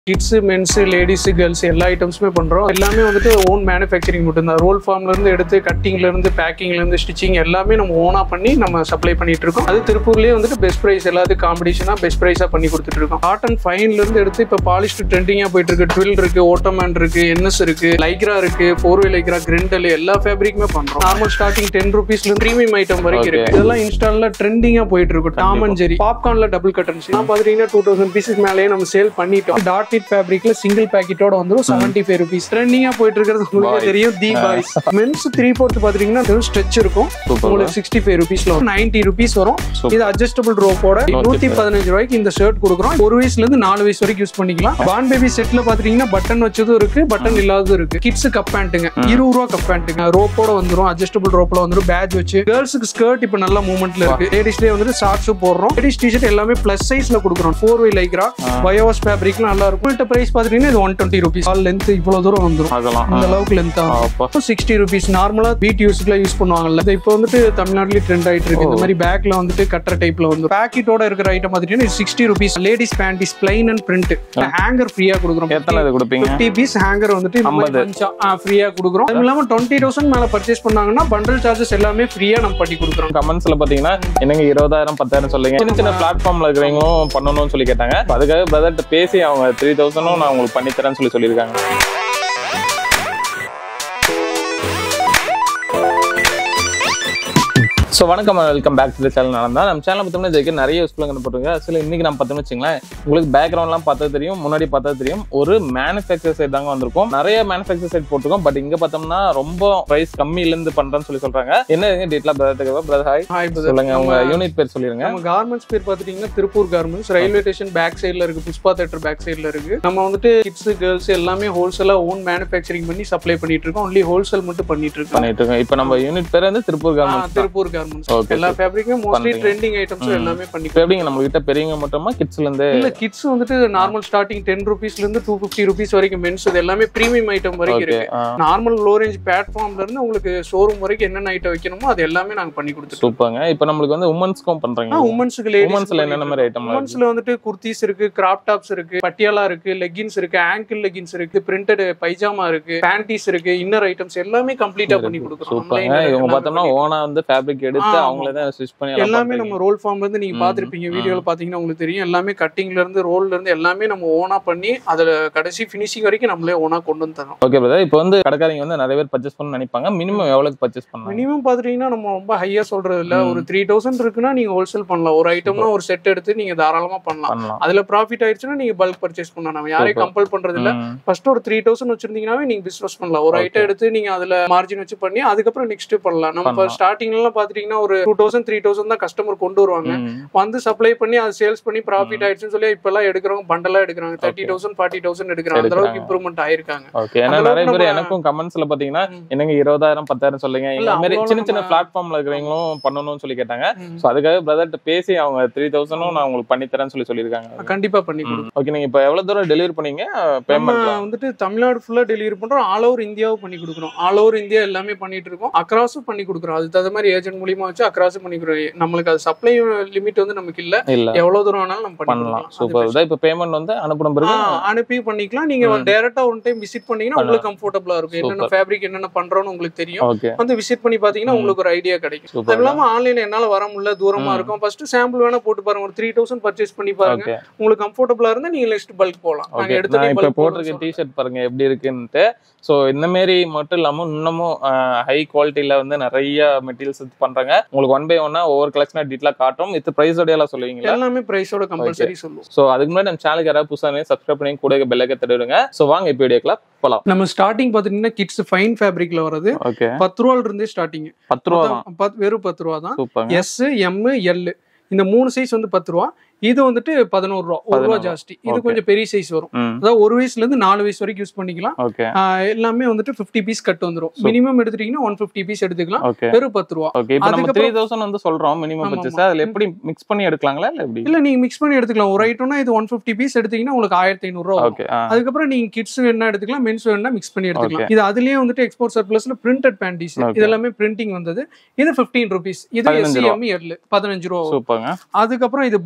Kids men's ladies girls எல்லா ஐட்டம்ஸுமே பண்றோம் எல்லாமே வந்துட்டு ஓன் மேனுஃபேக்சரிங் மட்டும்தான் ரோல் ஃபார்ம்ல இருந்து எடுத்து கட்டிங்ல இருந்து பேக்கிங்ல இருந்து ஸ்டிச்சிங் எல்லாமே நம்ம ஓனா பண்ணி நம்ம சப்ளை பண்ணிட்டு இருக்கோம் அது திருப்பூர்லயே வந்துட்டு பெஸ்ட் பிரைஸ் எல்லாத்துக்கும் காம்படிஷனா பெஸ்ட் பிரைஸா பண்ணி கொடுத்துட்டு இருக்கோம் காட்டன் ஃபைன்ல இருந்து எடுத்து இப்ப பாலிஸ்ட் ட்ரெண்டிங்கா போயிட்டு இருக்கு ட்வில் இருக்கு ஓட்டோமேன் இருக்கு என்எஸ் இருக்கு லைக்ரா இருக்கு ஃபோர் வே லைக்ரா கிரிண்டல் எல்லா ஃபேப்ரிக்குமே பண்றோம் நார்மல் ஸ்டார்டிங் டென் ருபீஸ்ல இருந்து ப்ரீமியம் ஐட்டம் வரைக்கும் இருக்கு இதெல்லாம் இன்ஸ்டால்ல ட்ரெண்டிங்கா போயிட்டு இருக்கு டாம் அண்ட் ஜெரி பாப்கார்ன்ல டபுள் கட்டன்ஸ் நான் பாத்தீங்கன்னா டூ தௌசண்ட் பீசஸ் மேலேயே நம்ம சேல் பண்ணிட்டோம் டாட் இட் ஃபேப்ரிக்ல சிங்கிள் பேக்கெட்டோட வந்துரும் செவன்டி ஃபைவ் ருபீஸ் ட்ரெண்டிங்கா போயிட்டு இருக்கிறது உங்களுக்கு தெரியும் the boys mens three fourth பாத்தீங்கன்னா ஸ்ட்ரெச் இருக்கும் Super. உங்களுக்கு சிக்ஸ்டி ஃபைவ் ருபீஸ்ல வரும் நைன்டி ருபீஸ் வரும் Super. இது அட்ஜஸ்டபிள் ரோப்போட நூத்தி பதினஞ்சு ரூபாய்க்கு இந்த ஷர்ட் கொடுக்குறோம் ஒரு வயசுல இருந்து நாலு வயசு வரைக்கும் யூஸ் பண்ணிக்கலாம் பான் பேபி செட்ல பாத்தீங்கன்னா பட்டன் வச்சதும் இருக்கு பட்டன் இல்லாததும் இருக்கு கிட்ஸ் கப் பேண்ட்டுங்க இருபது ரூபா கப் பேண்ட்டுங்க ரோப்போட வந்துரும் அட்ஜஸ்டபிள் ரோப்ல வந்துரும் பேட்ச் வச்சு கேர்ள்ஸுக்கு ஸ்கர்ட் இப்ப நல்ல மூவ்மெண்ட்ல இருக்கு லேடிஸ்லயே வந்துட்டு ஷார்ட்ஸும் போடுறோம் லேடிஸ் டிஷர்ட் எல்லாமே பிளஸ் சைஸ்ல கொடுக்குறோம் ஃபோர் வே லைக்ரா பயோவாஸ் ஃபேப்ரிக் நல்லா இருக்கும் இந்த பிரைஸ் பாத்தீங்கன்னா இது one twenty rupees all length இவ்வளவு தூரம் வந்துரும் அதெல்லாம் இந்த அளவுக்கு லென்த் ஆகும் அப்பா சிக்ஸ்டி ருபீஸ் நார்மலா வீட் யூஸ்க்குலாம் யூஸ் பண்ணுவாங்கல்ல இது இப்போ வந்துட்டு தமிழ்நாட்டுலயும் ட்ரெண்ட் ஆயிட்டு இருக்கு இந்த மாதிரி பேக்ல வந்துட்டு கட்டுற டைப்ல வந்து பேக்கெட்டோட இருக்கிற ஐட்டம் பாத்தீங்கன்னா sixty rupees ladies panties plain and print hanger ஃப்ரீயா கொடுக்குறோம் எத்தனை இது கொடுப்பீங்க ஃபிஃப்டி பீஸ் ஹேங்கர் வந்துட்டு ஐம்பது. ஃப்ரீயா கொடுக்குறோம் அது இல்லாம டுவெண்ட்டி தௌசண்ட் மேல பர்ச்சேஸ் பண்ணாங்கன்னா பண்டல் சார்ஜஸ் எல்லாமே ஃப்ரீயா நம்ம பண்ணி கொடுக்குறோம் கமெண்ட்ஸ்ல பாத்தீங்கன்னா என்னங்க இருபதாயிரம் பத்தாயிரம் சொல்லுங்க சின்ன சின்ன பிளாட்ஃபார்ம்ல இருக்கிறவங்களும் பண்ணணும்னு சொல்லி கேட்டாங்க அதுக்காக பிரதர்ட்ட பேசி அவங்க த்ரீ தௌசண்டும் நான் உங்களுக்கு பண்ணி தரேன்னு சொல்லி சொல்லியிருக்காங்க ஸோ வணக்கம் welcome back to the channel நடந்தா நம்ம சேனல் பார்த்தோம்னா இதுக்கு நிறைய யூஸ்ஃபுல்லாக போட்டுருங்க சில இன்னைக்கு நம்ம பார்த்தோம்னு வச்சுங்களேன் உங்களுக்கு பேக்ரவுண்ட்லாம் பார்த்தா தெரியும் முன்னாடி பார்த்தா தெரியும் ஒரு மேனுஃபேக்சர் சைட் தாங்க வந்திருக்கும் நிறைய மேனுஃபேக்சர் சைட் போட்டிருக்கோம் பட் இங்க பார்த்தோம்னா ரொம்ப பிரைஸ் கம்மியிலேருந்து பண்றேன்னு சொல்லி சொல்றாங்க என்ன டீட்டெயிலாக பிரதர் பிரதர் ஹாய் ஹாய் சொல்லுங்க உங்க யூனிட் பேர் சொல்லிருங்க நம்ம கார்மெண்ட்ஸ் பேர் பாத்துட்டீங்கன்னா Tiruppur garments railway station back சைடுல இருக்கு புஷ்பா தேட்டர் பேக் சைடுல இருக்கு நம்ம வந்துட்டு கிட்ஸ் கேர்ள்ஸ் எல்லாமே ஹோல்சேலா ஓன் மேனுஃபேக்சரிங் பண்ணி சப்ளை பண்ணிட்டு இருக்கோம் ஒன்லி ஹோல்சேல் மட்டும் பண்ணிட்டு இருக்கோம் பண்ணிட்டு இருக்கோம் இப்போ நம்ம யூனிட் பேர் வந்து திருப்பூர் ஆ, கவர்மெண்ட் திருப்பூர் கார்மெண்ட்ஸ் Okay, எல்லா ஃபேப்ரிக்கும் மோஸ்ட்லி பண்றீங்க. ட்ரெண்டிங் ஐட்டம்ஸ் எல்லாமே பண்ணி இப்போ எப்படிங்க நம்ம கிட்ட பெரியவங்க மட்டுமா கிட்ஸ்ல இருந்து இல்ல கிட்ஸ் வந்துட்டு நார்மல் ஸ்டார்டிங் டென் ருபீஸ்ல இருந்து டூ ஃபிஃப்டி ருபீஸ் வரைக்கும் மென்ஸ் இது எல்லாமே பிரீமியம் ஐட்டம் வரைக்கும் ஓகே இருக்கு நார்மல் லோ ரேஞ்ச் பிளாட்ஃபார்ம்ல இருந்து உங்களுக்கு ஷோரூம் வரைக்கும் என்னென்ன ஐட்டம் வைக்கணுமோ அது எல்லாமே நாங்க பண்ணி கொடுத்துருக்கோம் சூப்பருங்க இப்போ நம்மளுக்கு வந்து உமன்ஸ்க்கும் பண்றீங்க உமன்ஸுக்கு லேடிஸ் உமன்ஸ்ல என்னென்ன மாதிரி ஐட்டம் உமன்ஸ்ல வந்துட்டு குர்த்திஸ் இருக்கு கிராப் டாப்ஸ் இருக்கு பட்டியாலா இருக்கு லெகின்ஸ் இருக்கு ஆங்கிள் லெகின்ஸ் இருக்கு பிரிண்டட் பைஜாமா இருக்கு பேண்டிஸ் இருக்கு இன்னர் ஐட்டம்ஸ் எல்லாமே கம்ப்ளீட்டா பண்ணி கொடுக்குறோம் சூப்பருங்க Online இவங்க எல்லாமே பார்த்தோம்னா ஓனா வந்து ஃபேப்ரிக் எடுத்து ஆமா. அவங்களே தான் ஸ்டிச் பண்ணி எல்லாம் எல்லாமே பண்றீங்க. நம்ம ரோல் ஃபார்ம்ல இருந்து நீங்க ம், பாத்திருப்பீங்க ம். வீடியோல பாத்தீங்கன்னா உங்களுக்கு தெரியும் எல்லாமே கட்டிங்ல இருந்து ரோல்ல இருந்து எல்லாமே நம்ம ஓனா பண்ணி அதுல கடைசி ஃபினிஷிங் வரைக்கும் நம்மளே ஓனா கொண்டு வந்து தரோம் ஓகே பிரதர் இப்போ வந்து கடைக்காரங்க வந்து நிறைய பேர் பர்ச்சேஸ் பண்ண நினைப்பாங்க மினிமம் எவ்வளவுக்கு பர்ச்சேஸ் பண்ணலாம் மினிமம் பாத்துட்டீங்கன்னா நம்ம ரொம்ப ஹையா சொல்றது இல்ல ம். ஒரு த்ரீ தௌசண்ட் இருக்குன்னா நீங்க ஹோல்சேல் பண்ணலாம் ஒரு ஐட்டம்னா ஒரு செட் எடுத்து நீங்க தாராளமா பண்ணலாம் பண்ணலாம் அதுல ப்ராஃபிட் ஆயிடுச்சுன்னா நீங்க பல்க் பர்ச்சேஸ் பண்ணலாம் நம்ம யாரையும் Super. கம்பல் பண்றது இல்ல ம். ஃபர்ஸ்ட் ஒரு த்ரீ தௌசண்ட் வச்சிருந்தீங்கன்னாவே நீங்க பிசினஸ் பண்ணலாம் ஒரு Okay. ஐட்டம் எடுத்து நீங்க அதுல மார்ஜின் வச்சு பண்ணி அதுக்கப்புறம் நெக்ஸ்ட் பண்ணலாம் நம்ம பண்ணலாம். ஸ்டார்டிங்ல எல்லாம் பாத்துட்டீங்கன்னா ஒரு டூ தௌசண்ட் த்ரீ தௌசண்ட் தான் கஸ்டமர் கொண்டு வருவாங்க ம். வந்து சப்ளை பண்ணி அது சேல்ஸ் பண்ணி ப்ராஃபிட் ஆயிடுச்சுன்னு சொல்லி இப்ப எல்லாம் எடுக்கிறவங்க பண்டலா எடுக்கிறாங்க தேர்ட்டி தௌசண்ட் ஃபார்ட்டி தௌசண்ட் எடுக்கிறாங்க அந்த அளவுக்கு எடுக்கறாங்க. இம்ப்ரூவ்மெண்ட் ஆயிருக்காங்க ஓகே ஏன்னா அந்த நிறைய அளவுக்கு பேர் நம்ம- எனக்கும் கமெண்ட்ஸ்ல பாத்தீங்கன்னா ம். என்னங்க இருபதாயிரம் பத்தாயிரம் சொல்லுங்க இல்ல, இந்த மாதிரி அவ்வளவு சின்ன சின்ன நம்ம- பிளாட்ஃபார்ம்ல இருக்கிறவங்களும் பண்ணணும்னு சொல்லி கேட்டாங்க ம். சோ அதுக்காக பிரதர்ட்ட பேசி அவங்க த்ரீ தௌசண்டும் நான் உங்களுக்கு பண்ணி தரேன்னு சொல்லி சொல்லியிருக்காங்க கண்டிப்பா பண்ணி கொடுக்கும் ஓகே நீங்க இப்போ எவ்வளவு தூரம் டெலிவரி பண்ணீங்க நம்ம பேமெண்ட் வந்துட்டு தமிழ்நாடு ஃபுல்லா டெலிவரி பண்றோம் ஆல் ஓவர் இந்தியாவும் பண்ணி கொடுக்குறோம் ஆல் ஓவர் இந்தியா எல்லாமே பண்ணிட்டு இருக்கோம் அக்ராஸும் பண்ணி கொடுக்குறோம் அது தகுந்த மாதிரி ஏஜென்ட் மூலியமா வச்சு அக்ராஸும் பண்ணி கொடுக்குறோம் நம்மளுக்கு அது சப்ளை லிமிட் வந்து நமக்கு இல்ல இல்ல எவ்வளவு தூரம் வேணாலும் நம்ம பண்ணி பண்ணலாம் கொடுக்கலாம். சூப்பர் அது தான் இப்போ பேமெண்ட் வந்து அனுப்பின பிறகு ஆ, அனுப்பி பண்ணிக்கலாம் நீங்க ம். டைரக்டா ஒன் டைம் விசிட் பண்ணீங்கன்னா உங்களுக்கு கம்ஃபர்டபுளா இருக்கும் என்னென்ன Super. ஃபேப்ரிக் என்னென்ன பண்றோம்னு உங்களுக்கு தெரியும் ஓகே வந்து விசிட் பண்ணி பாத்தீங்கன்னா ம். உங்களுக்கு ஒரு ஐடியா கிடைக்கும் அது சூப்பர் இல்லாம ஆன்லைன்ல என்னால வர முடியல தூரமா ம். இருக்கும் ஃபர்ஸ்ட் சாம்பிள் வேணா போட்டு பாருங்க ஒரு த்ரீ தௌசண்ட் பர்ச்சேஸ் பண்ணி பாருங்க ஓகே உங்களுக்கு கம்ஃபர்டபுளா இருந்தா நீங்க நெக்ஸ்ட் பல்க் போலாம் நாங்க ஓகே எடுத்து நான் இப்போ போட்டிருக்க டிஷர்ட் பாருங்க எப்படி இருக்குன்ட்டு ஸோ இந்த மாரி மட்டும் இல்லாம இன்னமும் ஹை குவாலிட்டியில வந்து நிறைய மெட்டீரியல்ஸ் பண்றாங்க உங்களுக்கு ஒன் பை ஒன்னா ஒவ்வொரு கலெக்ஷனா டீட்டெயிலாக காட்டும் வித் ப்ரைஸோட எல்லாம் சொல்லுவீங்களா எல்லாமே பிரைஸோட கம்பல்சரி சொல்லுவோம் ஸோ அதுக்கு முன்னாடி நம்ம சேனலுக்கு யாராவது புதுசாக சப்ஸ்கிரைப் பண்ணி கூட பெல்லக்க தடுவிடுங்க ஸோ வாங்க இப்போ வீடியோக்குலாம் போலாம் நம்ம ஸ்டார்டிங் பாத்தீங்கன்னா கிட்ஸ் ஃபைன் ஃபேப்ரிக்ல வர்றது ஓகே பத்து ரூபால இருந்தே ஸ்டார்டிங் பத்து ரூபா தான் வெறும் பத்து ரூபா தான் சூப்பர் எஸ் எம் எல் இந்த மூணு சைஸ் வந்து பத்து ரூபா இது வந்துட்டு பதினோரு ரூபா ஒரு ரூபா 11 ஜாஸ்தி இது Okay. கொஞ்சம் பெரிய சைஸ் வரும் ம் அதாவது ஒரு வயசுல இருந்து நாலு வயசு வரைக்கும் யூஸ் பண்ணிக்கலாம் ஓகே ஆஹ் எல்லாமே வந்துட்டு 50 பீஸ் கட் வந்துரும் Super. மினிமம் எடுத்துட்டீங்கன்னா ஒன் ஃபிஃப்டி பீஸ் எடுத்துக்கலாம் ஓகே வெறும் பத்து ரூபா ஓகே இப்போ நம்ம த்ரீ அதுக்கப்புறம்- தௌசண்ட் வந்து சொல்றோம் மினிமம் ஆமா, பர்ச்சேஸ் ஆமா. அதுல எப்படி மிக்ஸ் பண்ணி எடுக்கலாங்களா இல்ல எப்படி இல்ல நீங்க மிக்ஸ் பண்ணி எடுத்துக்கலாம் ஒரு ஐட்டம்னா இது ஒன் ஃபிஃப்டி பீஸ் எடுத்தீங்கன்னா உங்களுக்கு ஆயிரத்தி ஐநூறு ரூபா வரும். ஓகே அதுக்கப்புறம் நீங்க கிட்ஸ் வேணா எடுத்துக்கலாம் மென்ஸ் வேணா மிக்ஸ் பண்ணி எடுத்துக்கலாம் இது அதுலயே வந்துட்டு எக்ஸ்போர்ட் சர்ப்ளஸ்ல பிரிண்டட் பேண்டிஸ் Okay. இது எல்லாமே பிரிண்டிங் வந்தது இது 15 ருபீஸ் இது 15 ரூபா. எஸ்சிஎம் எல் பதினஞ்சு ரூபா வரும். சூப்பருங்க அதுக்கப்புறம் இது பான் பேபி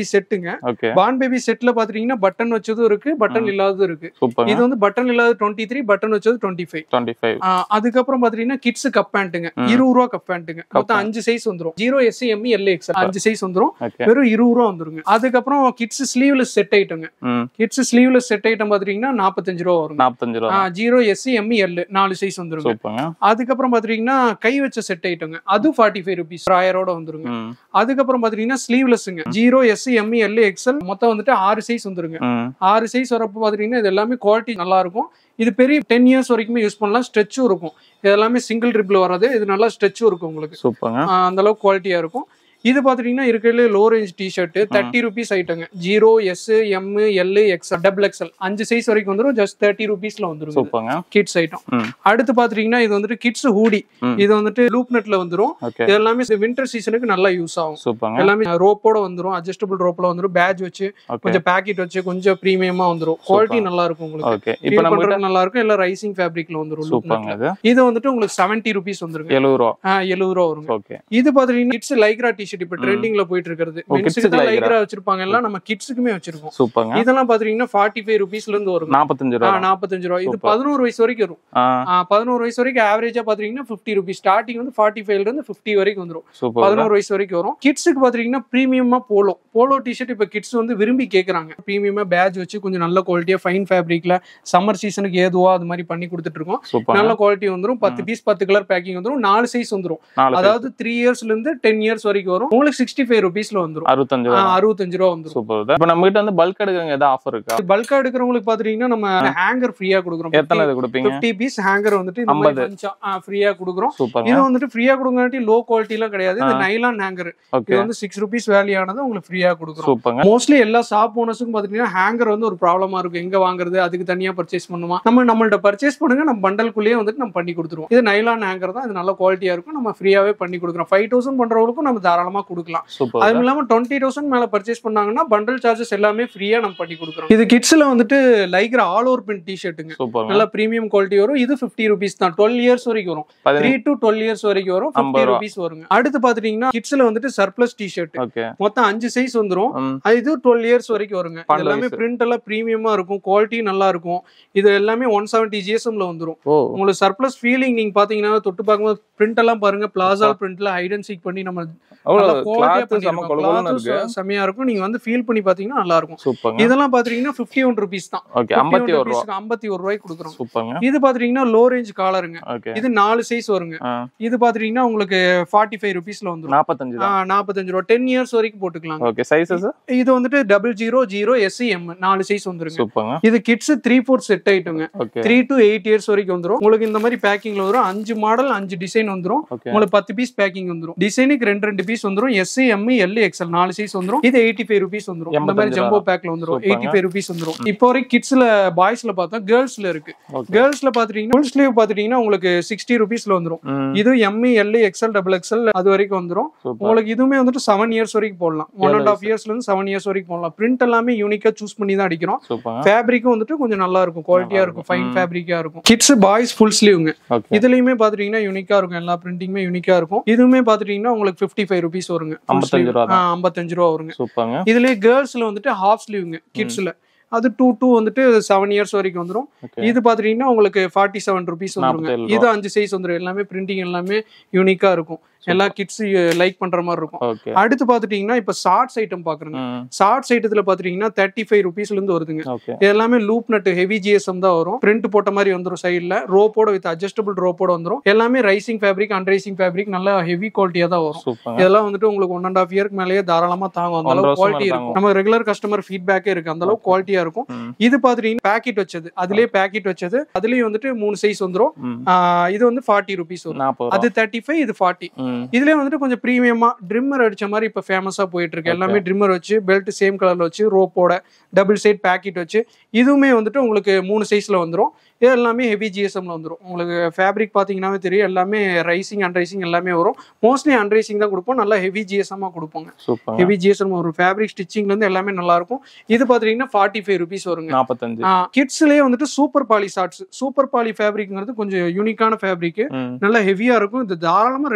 பேபி செட்டுங்க ஓகே பான் பேபி செட்ல பாத்தீங்கன்னா பட்டன் வச்சதும் இருக்கு பட்டன் ம். இல்லாததும் இருக்கு சூப்பர் இது வந்து பட்டன் இல்லாத டுவெண்ட்டி த்ரீ பட்டன் வச்சது டுவெண்ட்டி ஃபைவ் டுவெண்ட்டி ஃபைவ் அதுக்கப்புறம் பாத்தீங்கன்னா கிட்ஸ் கப் பேண்ட்டுங்க ம். இருபது ரூபா கப் பேண்ட்டுங்க மொத்தம் pant. அஞ்சு சைஸ் வந்துரும் zero S M L X அஞ்சு சைஸ் வந்துரும் ஓகே வெறும் இருபது ரூபா வந்துருங்க அதுக்கப்புறம் கிட்ஸ் ஸ்லீவ்லெஸ் செட் ஐட்டங்க ம் கிட்ஸ் ஸ்லீவ்லெஸ் செட் ஐட்டம் பாத்தீங்கன்னா நாற்பத்தஞ்சு ரூபா வருங்க நாற்பத்தஞ்சு ரூபா ஜீரோ எஸ்சி எம்இ எல் நாலு சைஸ் வந்துருங்க சூப்பருங்க அதுக்கப்புறம் பாத்தீங்கன்னா கை வச்ச செட் ஐட்டங்க அது ஃபார்ட்டி ஃபைவ் ருபீஸ் ஆயிரோட வந்துருங்க ம் அதுக்கப்புறம் பாத்தீங்கன்னா ஸ்லீவ்லெஸ்ஸுங்க zero S M L XL மொத்தம் வந்துட்டு ஆறு சைஸ் வந்துருங்க ம் ஆறு சைஸ் வரப்போ பாத்தீங்கன்னா இது எல்லாமே குவாலிட்டி நல்லா இருக்கும் இது பெரிய டென் இயர்ஸ் வரைக்குமே யூஸ் பண்ணலாம் ஸ்ட்ரெச்சும் இருக்கும் இது எல்லாமே சிங்கிள் ட்ரிப்ல வர்றது இது நல்லா ஸ்ட்ரெச்சும் இருக்கும் உங்களுக்கு சூப்பருங்க ஆஹ் அந்த அளவுக்கு குவாலிட்டியா இருக்கும் இது பாத்தீங்கன்னா இருக்கிறதுல low range T shirt thirty rupees ஐட்டங்க zero S M L X double XL அஞ்சு சைஸ் வரைக்கும் வந்துடும் ஜஸ்ட் தேர்ட்டி ருபீஸ்ல வந்துரும் சூப்பருங்க கிட்ஸ் ஐட்டம் ம் அடுத்து பாத்துட்டீங்கன்னா இது வந்துட்டு கிட்ஸ் ஹூடி ம். இது வந்துட்டு லூப் நெட்ல வந்துரும் ஓகே இது எல்லாமே வின்டர் சீசனுக்கு நல்லா யூஸ் ஆகும் சூப்பருங்க எல்லாமே ரோப்போட வந்துரும் அட்ஜஸ்டபிள் ரோப்ல வந்துரும் பேட்ச் வச்சு ஓகே கொஞ்சம் பேக்கெட் வச்சு கொஞ்சம் பிரீமியமா வந்துரும் குவாலிட்டி நல்லா இருக்கும் உங்களுக்கு ஓகே இப்போ ஃபீல் நம்ம கிட்ட பண்றது நல்லா இருக்கும் எல்லாம் ரைசிங் ஃபேப்ரிக்ல வந்துரும் loop சூப்பருங்க netல. இது இது வந்துட்டு உங்களுக்கு செவன்ட்டி ருபீஸ் வந்துருங்க எழுபது ரூபா எழுபது ரூபா வருங்க ஓகே இது பாத்தீங்கன்னா கிட்ஸ் லைக்ரா டிஷர்ட் இப்ப ட்ரெண்டிங்ல போயிட்டு இருக்கிறது ஓ, kids மென்ஸுக்கு க்கு தான் Lycra. லைக்ரா வச்சிருப்பாங்க எல்லாம் நம்ம கிட்ஸுக்குமே வச்சிருக்கோம் சூப்பருங்க இதெல்லாம் பாத்தீங்கன்னா ஃபார்ட்டி ஃபைவ் ருபீஸ்ல இருந்து வரும் நாற்பத்தஞ்சு ரூபா நாற்பத்தஞ்சு ரூபா இது Super. பதினோரு வயசு வரைக்கும் வரும் ஆ ஆ, பதினோரு வயசு வரைக்கும் ஆவரேஜா பாத்தீங்கன்னா ஃபிஃப்டி ருபீஸ் ஸ்டார்டிங் வந்து ஃபார்ட்டி ஃபைவ்ல இருந்து ஃபிஃப்டி வரைக்கும் வந்துரும் சூப்பர் பதினோரு வயசு வரைக்கும் வரும் கிட்ஸுக்கு பாத்தீங்கன்னா பிரீமியமா போலோ போலோ டிஷர்ட் இப்ப கிட்ஸ் வந்து விரும்பி கேக்குறாங்க பிரீமியமா பேட்ச் வச்சு கொஞ்சம் நல்ல குவாலிட்டியா ஃபைன் ஃபேப்ரிக்ல சம்மர் சீசனுக்கு ஏதுவா அது மாதிரி பண்ணி கொடுத்துட்டு இருக்கோம் சூப்பர் நல்ல குவாலிட்டி வந்துரும் பத்து பீஸ் பத்து கலர் பேக்கிங் வந்துரும் நாலு சைஸ் வந்துரும் நாலு அதாவது த்ரீ இயர்ஸ்ல இருந்து டென் இயர்ஸ் வரைக்கும் வரும் உங்களுக்கு சிக்ஸ்டி ஃபைவ் ருபீஸ்ல வந்துரும் அறுபத்தஞ்சு ஆ, ரூபா அறுபத்தஞ்சு ரூபா வந்துரும் சூப்பர் இப்போ நம்ம கிட்ட வந்து பல்க் எடுக்கிறவங்க ஏதாவது ஆஃபர் இருக்கா பல்கா எடுக்கிறவங்களுக்கு பாத்தீங்கன்னா நம்ம ஹேங்கர் ஃப்ரீயா கொடுக்குறோம் எத்தனை இது கொடுப்பீங்க பிப்டி பீஸ் ஹேங்கர் வந்துட்டு இந்த மாதிரி ஃப்ரீயா கொடுக்குறோம் சூப்பருங்க இது வந்துட்டு ஃப்ரீயா கொடுங்காட்டி லோ குவாலிட்டி எல்லாம் கிடையாது இது நைலான் ஹேங்கர் ஓகே இது வந்து சிக்ஸ் ருபீஸ் வேல்யூ உங்களுக்கு ஃப்ரீயா கொடுக்குறோம் சூப்பருங்க மோஸ்ட்லி எல்லா ஷாப் ஓனர்ஸுக்கும் பாத்தீங்கன்னா ஹேங்கர் வந்து ஒரு ப்ராப்ளமா இருக்கும் எங்க வாங்குறது அதுக்கு தனியா பர்ச்சேஸ் பண்ணுமா நம்ம நம்மள்ட்ட பர்ச்சேஸ் பண்ணுங்க நம்ம பண்டல்குள்ளேயே வந்துட்டு நம்ம பண்ணி கொடுத்துருவோம் இது நைலான் ஹேங்கர் தான் இது நல்ல குவாலிட்டியா இருக்கும் நம்ம ஃப்ரீயாவே பண்ணி கொடுக்குறோம் ஃபைவ் தௌசண்ட் பண்றவங்களுக்கும் நம்ம தாராளமா கொடுக்கலாம் சூப்பர் அதுவும் இல்லாம டுவெண்ட்டி தௌசண்ட் மேல பர்ச்சேஸ் பண்ணாங்கன்னா பண்டல் சார்ஜஸ் எல்லாமே ஃப்ரீயா நம்ம பண்ணி கொடுக்குறோம் இது கிட்ஸ்ல வந்துட்டு லைக்ர ஆல் ஓவர் பிரிண்ட் டிஷர்ட்டுங்க சூப்பருங்க நல்ல பிரீமியம் குவாலிட்டி வரும் இது ஃபிஃப்டி ருபீஸ் தான் டுவெல் இயர்ஸ் வரைக்கும் வரும் த்ரீ பதினஞ்சு டு டுவெல் இயர்ஸ் வரைக்கும் வரும் ஃபிஃப்டி ஐம்பது ரூபா. ருபீஸ் வருங்க அடுத்து பாத்துட்டீங்கன்னா கிட்ஸ்ல வந்துட்டு சர்ப்ளஸ் டிஷர்ட் ஓகே மொத்தம் அஞ்சு சைஸ் வந்துரும் ம் அது இது டுவெல் இயர்ஸ் வரைக்கும் வருங்க இது பன்னெண்டு எல்லாமே வயசு. பிரிண்ட் எல்லாம் பிரீமியமா இருக்கும் குவாலிட்டி நல்லா இருக்கும் இது எல்லாமே ஒன் செவன்டி ஜிஎஸ்எம்ல வந்துரும் ஓ உங்களுக்கு சர்ப்ளஸ் ஃபீலிங் நீங்க பாத்தீங்கன்னா தொட்டு பார்க்கும்போது பிரிண்ட் எல்லாம் பாருங்க பிளாசா பிரிண்ட்ல ஹைடன் சீக் பண்ணி நம்ம அவ்வளோ நல்லா quality-ஆ கிளாத் செம்ம பண்ணிருக்கோம். கொலகொலன்னு Cloth இருக்கு செ- செமையா இருக்கும் நீங்க வந்து ஃபீல் பண்ணி பாத்தீங்கன்னா நல்லா இருக்கும் சூப்பருங்க இதெல்லாம் பாத்தீங்கன்னா ஃபிஃப்டி ஒன் ருபீஸ் தான் ஓகே ஐம்பத்தி ஒரு ரூபா ஐம்பத்தி ஒரு ரூபாய்க்கு கொடுக்குறோம் சூப்பருங்க இது பாத்தீங்கன்னா லோ ரேஞ்ச் காலருங்க ஓகே இது நாலு சைஸ் வருங்க ஆ இது பாத்தீங்கன்னா உங்களுக்கு ஃபார்ட்டி ஃபைவ் ருபீஸ்ல வந்துரும் நாற்பத்தஞ்சு தான் நாற்பத்தஞ்சு ரூபா டென் இயர்ஸ் வரைக்கும் போட்டுக்கலாம் ஓகே சைஸஸ் இது வந்துட்டு double zero zero S M நாலு சைஸ் வந்துருங்க சூப்பருங்க இது கிட்ஸ் த்ரீ ஃபோர் செட் ஆயிட்டுங்க okay three to eight years வரைக்கும் வந்துரும் உங்களுக்கு இந்த மாதிரி பேக்கிங்ல வரும் அஞ்சு மாடல் அஞ்சு டிசைன் வந்துரும் ஓகே உங்களுக்கு பத்து பீஸ் பேக்கிங் வந்துரும் டிசைனுக்கு ரெண்டு ரெண்டு பீஸ் வந்துரும் எஸ்சி எம் எல் எக்ஸ்எல் நாலு சைஸ் வந்துரும் இது எயிட்டி ஃபைவ் ருபீஸ் வந்துரும் இந்த மாதிரி 85 ஜம்போ பேக்ல வந்துரும் சூப்பர்ங்க. எயிட்டி ஃபைவ் ருபீஸ் வந்துரும் இப்போ வரைக்கும் கிட்ஸ்ல பாய்ஸ்ல பார்த்தா கேர்ள்ஸ்ல இருக்கு ஓகே கேர்ள்ஸ்ல பாத்துட்டீங்கன்னா ஃபுல் ஸ்லீவ் பாத்துட்டீங்கன்னா உங்களுக்கு சிக்ஸ்டி ருபீஸ்ல வந்துரும் ம் இது M L XL double XL அது வரைக்கும் வந்துரும் சூப்பர் உங்களுக்கு இதுவுமே வந்துட்டு செவன் இயர்ஸ் வரைக்கும் போடலாம் ஒன் ஏழு அண்ட் ஆஃப் இயர்ஸ்ல இருந்து செவன் இயர்ஸ் வரைக்கும் போடலாம் பிரிண்ட் எல்லாமே யூனிக்கா சூஸ் பண்ணி தான் அடிக்கிறோம் சூப்பருங்க ஃபேப்ரிக்கும் வந்துட்டு கொஞ்சம் நல்லா இருக்கும் குவாலிட்டியா நல்லா இருக்கும் இருக்கும். ஃபைன் ம். ஃபேப்ரிக்கா இருக்கும் கிட்ஸ் பாய்ஸ் ஃபுல் ஸ்லீவ்ங்க ஓகே இதுலயுமே பாத்துட்டீங்கன்னா யூனிக்கா இருக்கும் எல்லா பிரிண்டிங்குமே யூனிக்கா இருக்கும் இதுவுமே பாத்துட்டீங்கன்னா உங்களுக்கு ஃபிஃப்டி ஃபைவ் ருபீஸ் வருங்க Full 55 sleeve. ரூபா தான். ஆ, 55 ரூபா வருங்க சூப்பருங்க இதுலயே கேர்ள்ஸ்ல வந்துட்டு ஹாஃப் ஸ்லீவ்ங்க கிட்ஸ்ல அது டூ டூ வந்துட்டு செவன் இயர்ஸ் வரைக்கும் வந்துரும் ஓகே இது பாத்துட்டீங்கன்னா உங்களுக்கு ஃபார்ட்டி செவன் ருபீஸ் வந்துருங்க 47 ரூபா. இது அஞ்சு சைஸ் வந்துரும் எல்லாமே பிரிண்டிங் எல்லாமே யூனிக்கா இருக்கும் எல்லா கிட்ஸ் லைக் பண்ற மாதிரி இருக்கும் ஓகே அடுத்து பாத்துட்டீங்கன்னா இப்ப ஷார்ட்ஸ் ஐட்டம் பாக்குறேங்க ம் ஷார்ட்ஸ் ஐட்டத்துல பாத்துட்டீங்கன்னா தேர்ட்டி ஃபைவ் ருபீஸ்ல இருந்து வருதுங்க ஓகே இது எல்லாமே லூப் நட் ஹெவி ஜிஎஸ்எம் தான் வரும் பிரிண்ட் போட்ட மாதிரி வந்துரும் சைடுல ரோப்போட வித் அட்ஜஸ்டபிள் ரோப்போட வந்துரும் எல்லாமே ரைசிங் ஃபேப்ரிக் அன்ரைசிங் ஃபேப்ரிக் நல்ல ஹெவி குவாலிட்டியா தான் வரும் சூப்பருங்க இதெல்லாம் வந்துட்டு உங்களுக்கு ஒன் அண்ட் ஆஃப் இயர்க்கு மேலேயே தாராளமா தாங்கும் அந்த ஒன்றரை அளவுக்கு வருஷம் குவாலிட்டி மேல இருக்கும் நம்ம ரெகுலர் கஸ்டமர் ஃபீட்பேக்கே இருக்கு அந்த அளவுக்கு குவாலிட்டியா இருக்கும் ம். இது பாத்துட்டீங்கன்னா பேக்கெட் வச்சது அதுலயே பேக்கெட் வச்சது அதுலயும் வந்துட்டு மூணு சைஸ் வந்துரும் ம் ஆஹ் இது வந்து ஃபார்ட்டி ருபீஸ் வரும் நாற்பது ரூபா அது தேர்ட்டி ஃபைவ் இது ஃபார்ட்டி ம் இதுலயே வந்துட்டு கொஞ்சம் ப்ரீமியமா ட்ரிம்மர் அடிச்ச மாதிரி இப்ப ஃபேமஸா போயிட்டு இருக்கு எல்லாமே ட்ரிம்மர் வச்சு பெல்ட் சேம் கலர்ல வச்சு ரோப்போட டபுள் சைட் பேக்கெட் வச்சு இதுவுமே வந்துட்டு உங்களுக்கு மூணு சைஸ்ல வந்துரும் இது எல்லாமே ஹெவி ஜிஎஸ்எம்ல வந்துரும் உங்களுக்கு ஃபேப்ரிக் பாத்தீங்கன்னாவே தெரியும் எல்லாமே ரைசிங் அன்ரைசிங் எல்லாமே வரும் மோஸ்ட்லி அன்ரைசிங் தான் கொடுப்போம் நல்லா ஹெவி ஜிஎஸ்எம்மா கொடுப்போங்க சூப்பருங்க ஹெவி ஜிஎஸ்எம் ஒரு ஃபேப்ரிக் ஸ்டிச்சிங்ல இருந்து எல்லாமே நல்லா இருக்கும் இது பாத்தீங்கன்னா ஃபார்ட்டி ஃபைவ் ருபீஸ் வருங்க நாற்பத்தஞ்சு கிட்ஸ்லயே வந்துட்டு super poly shorts super poly ஃபேப்ரிக்ங்கிறது கொஞ்சம் யூனிக்கான ஃபேப்ரிக் ம் நல்லா ஹெவியா இருக்கும் இது தாராளமா ரெண்டு வருஷம்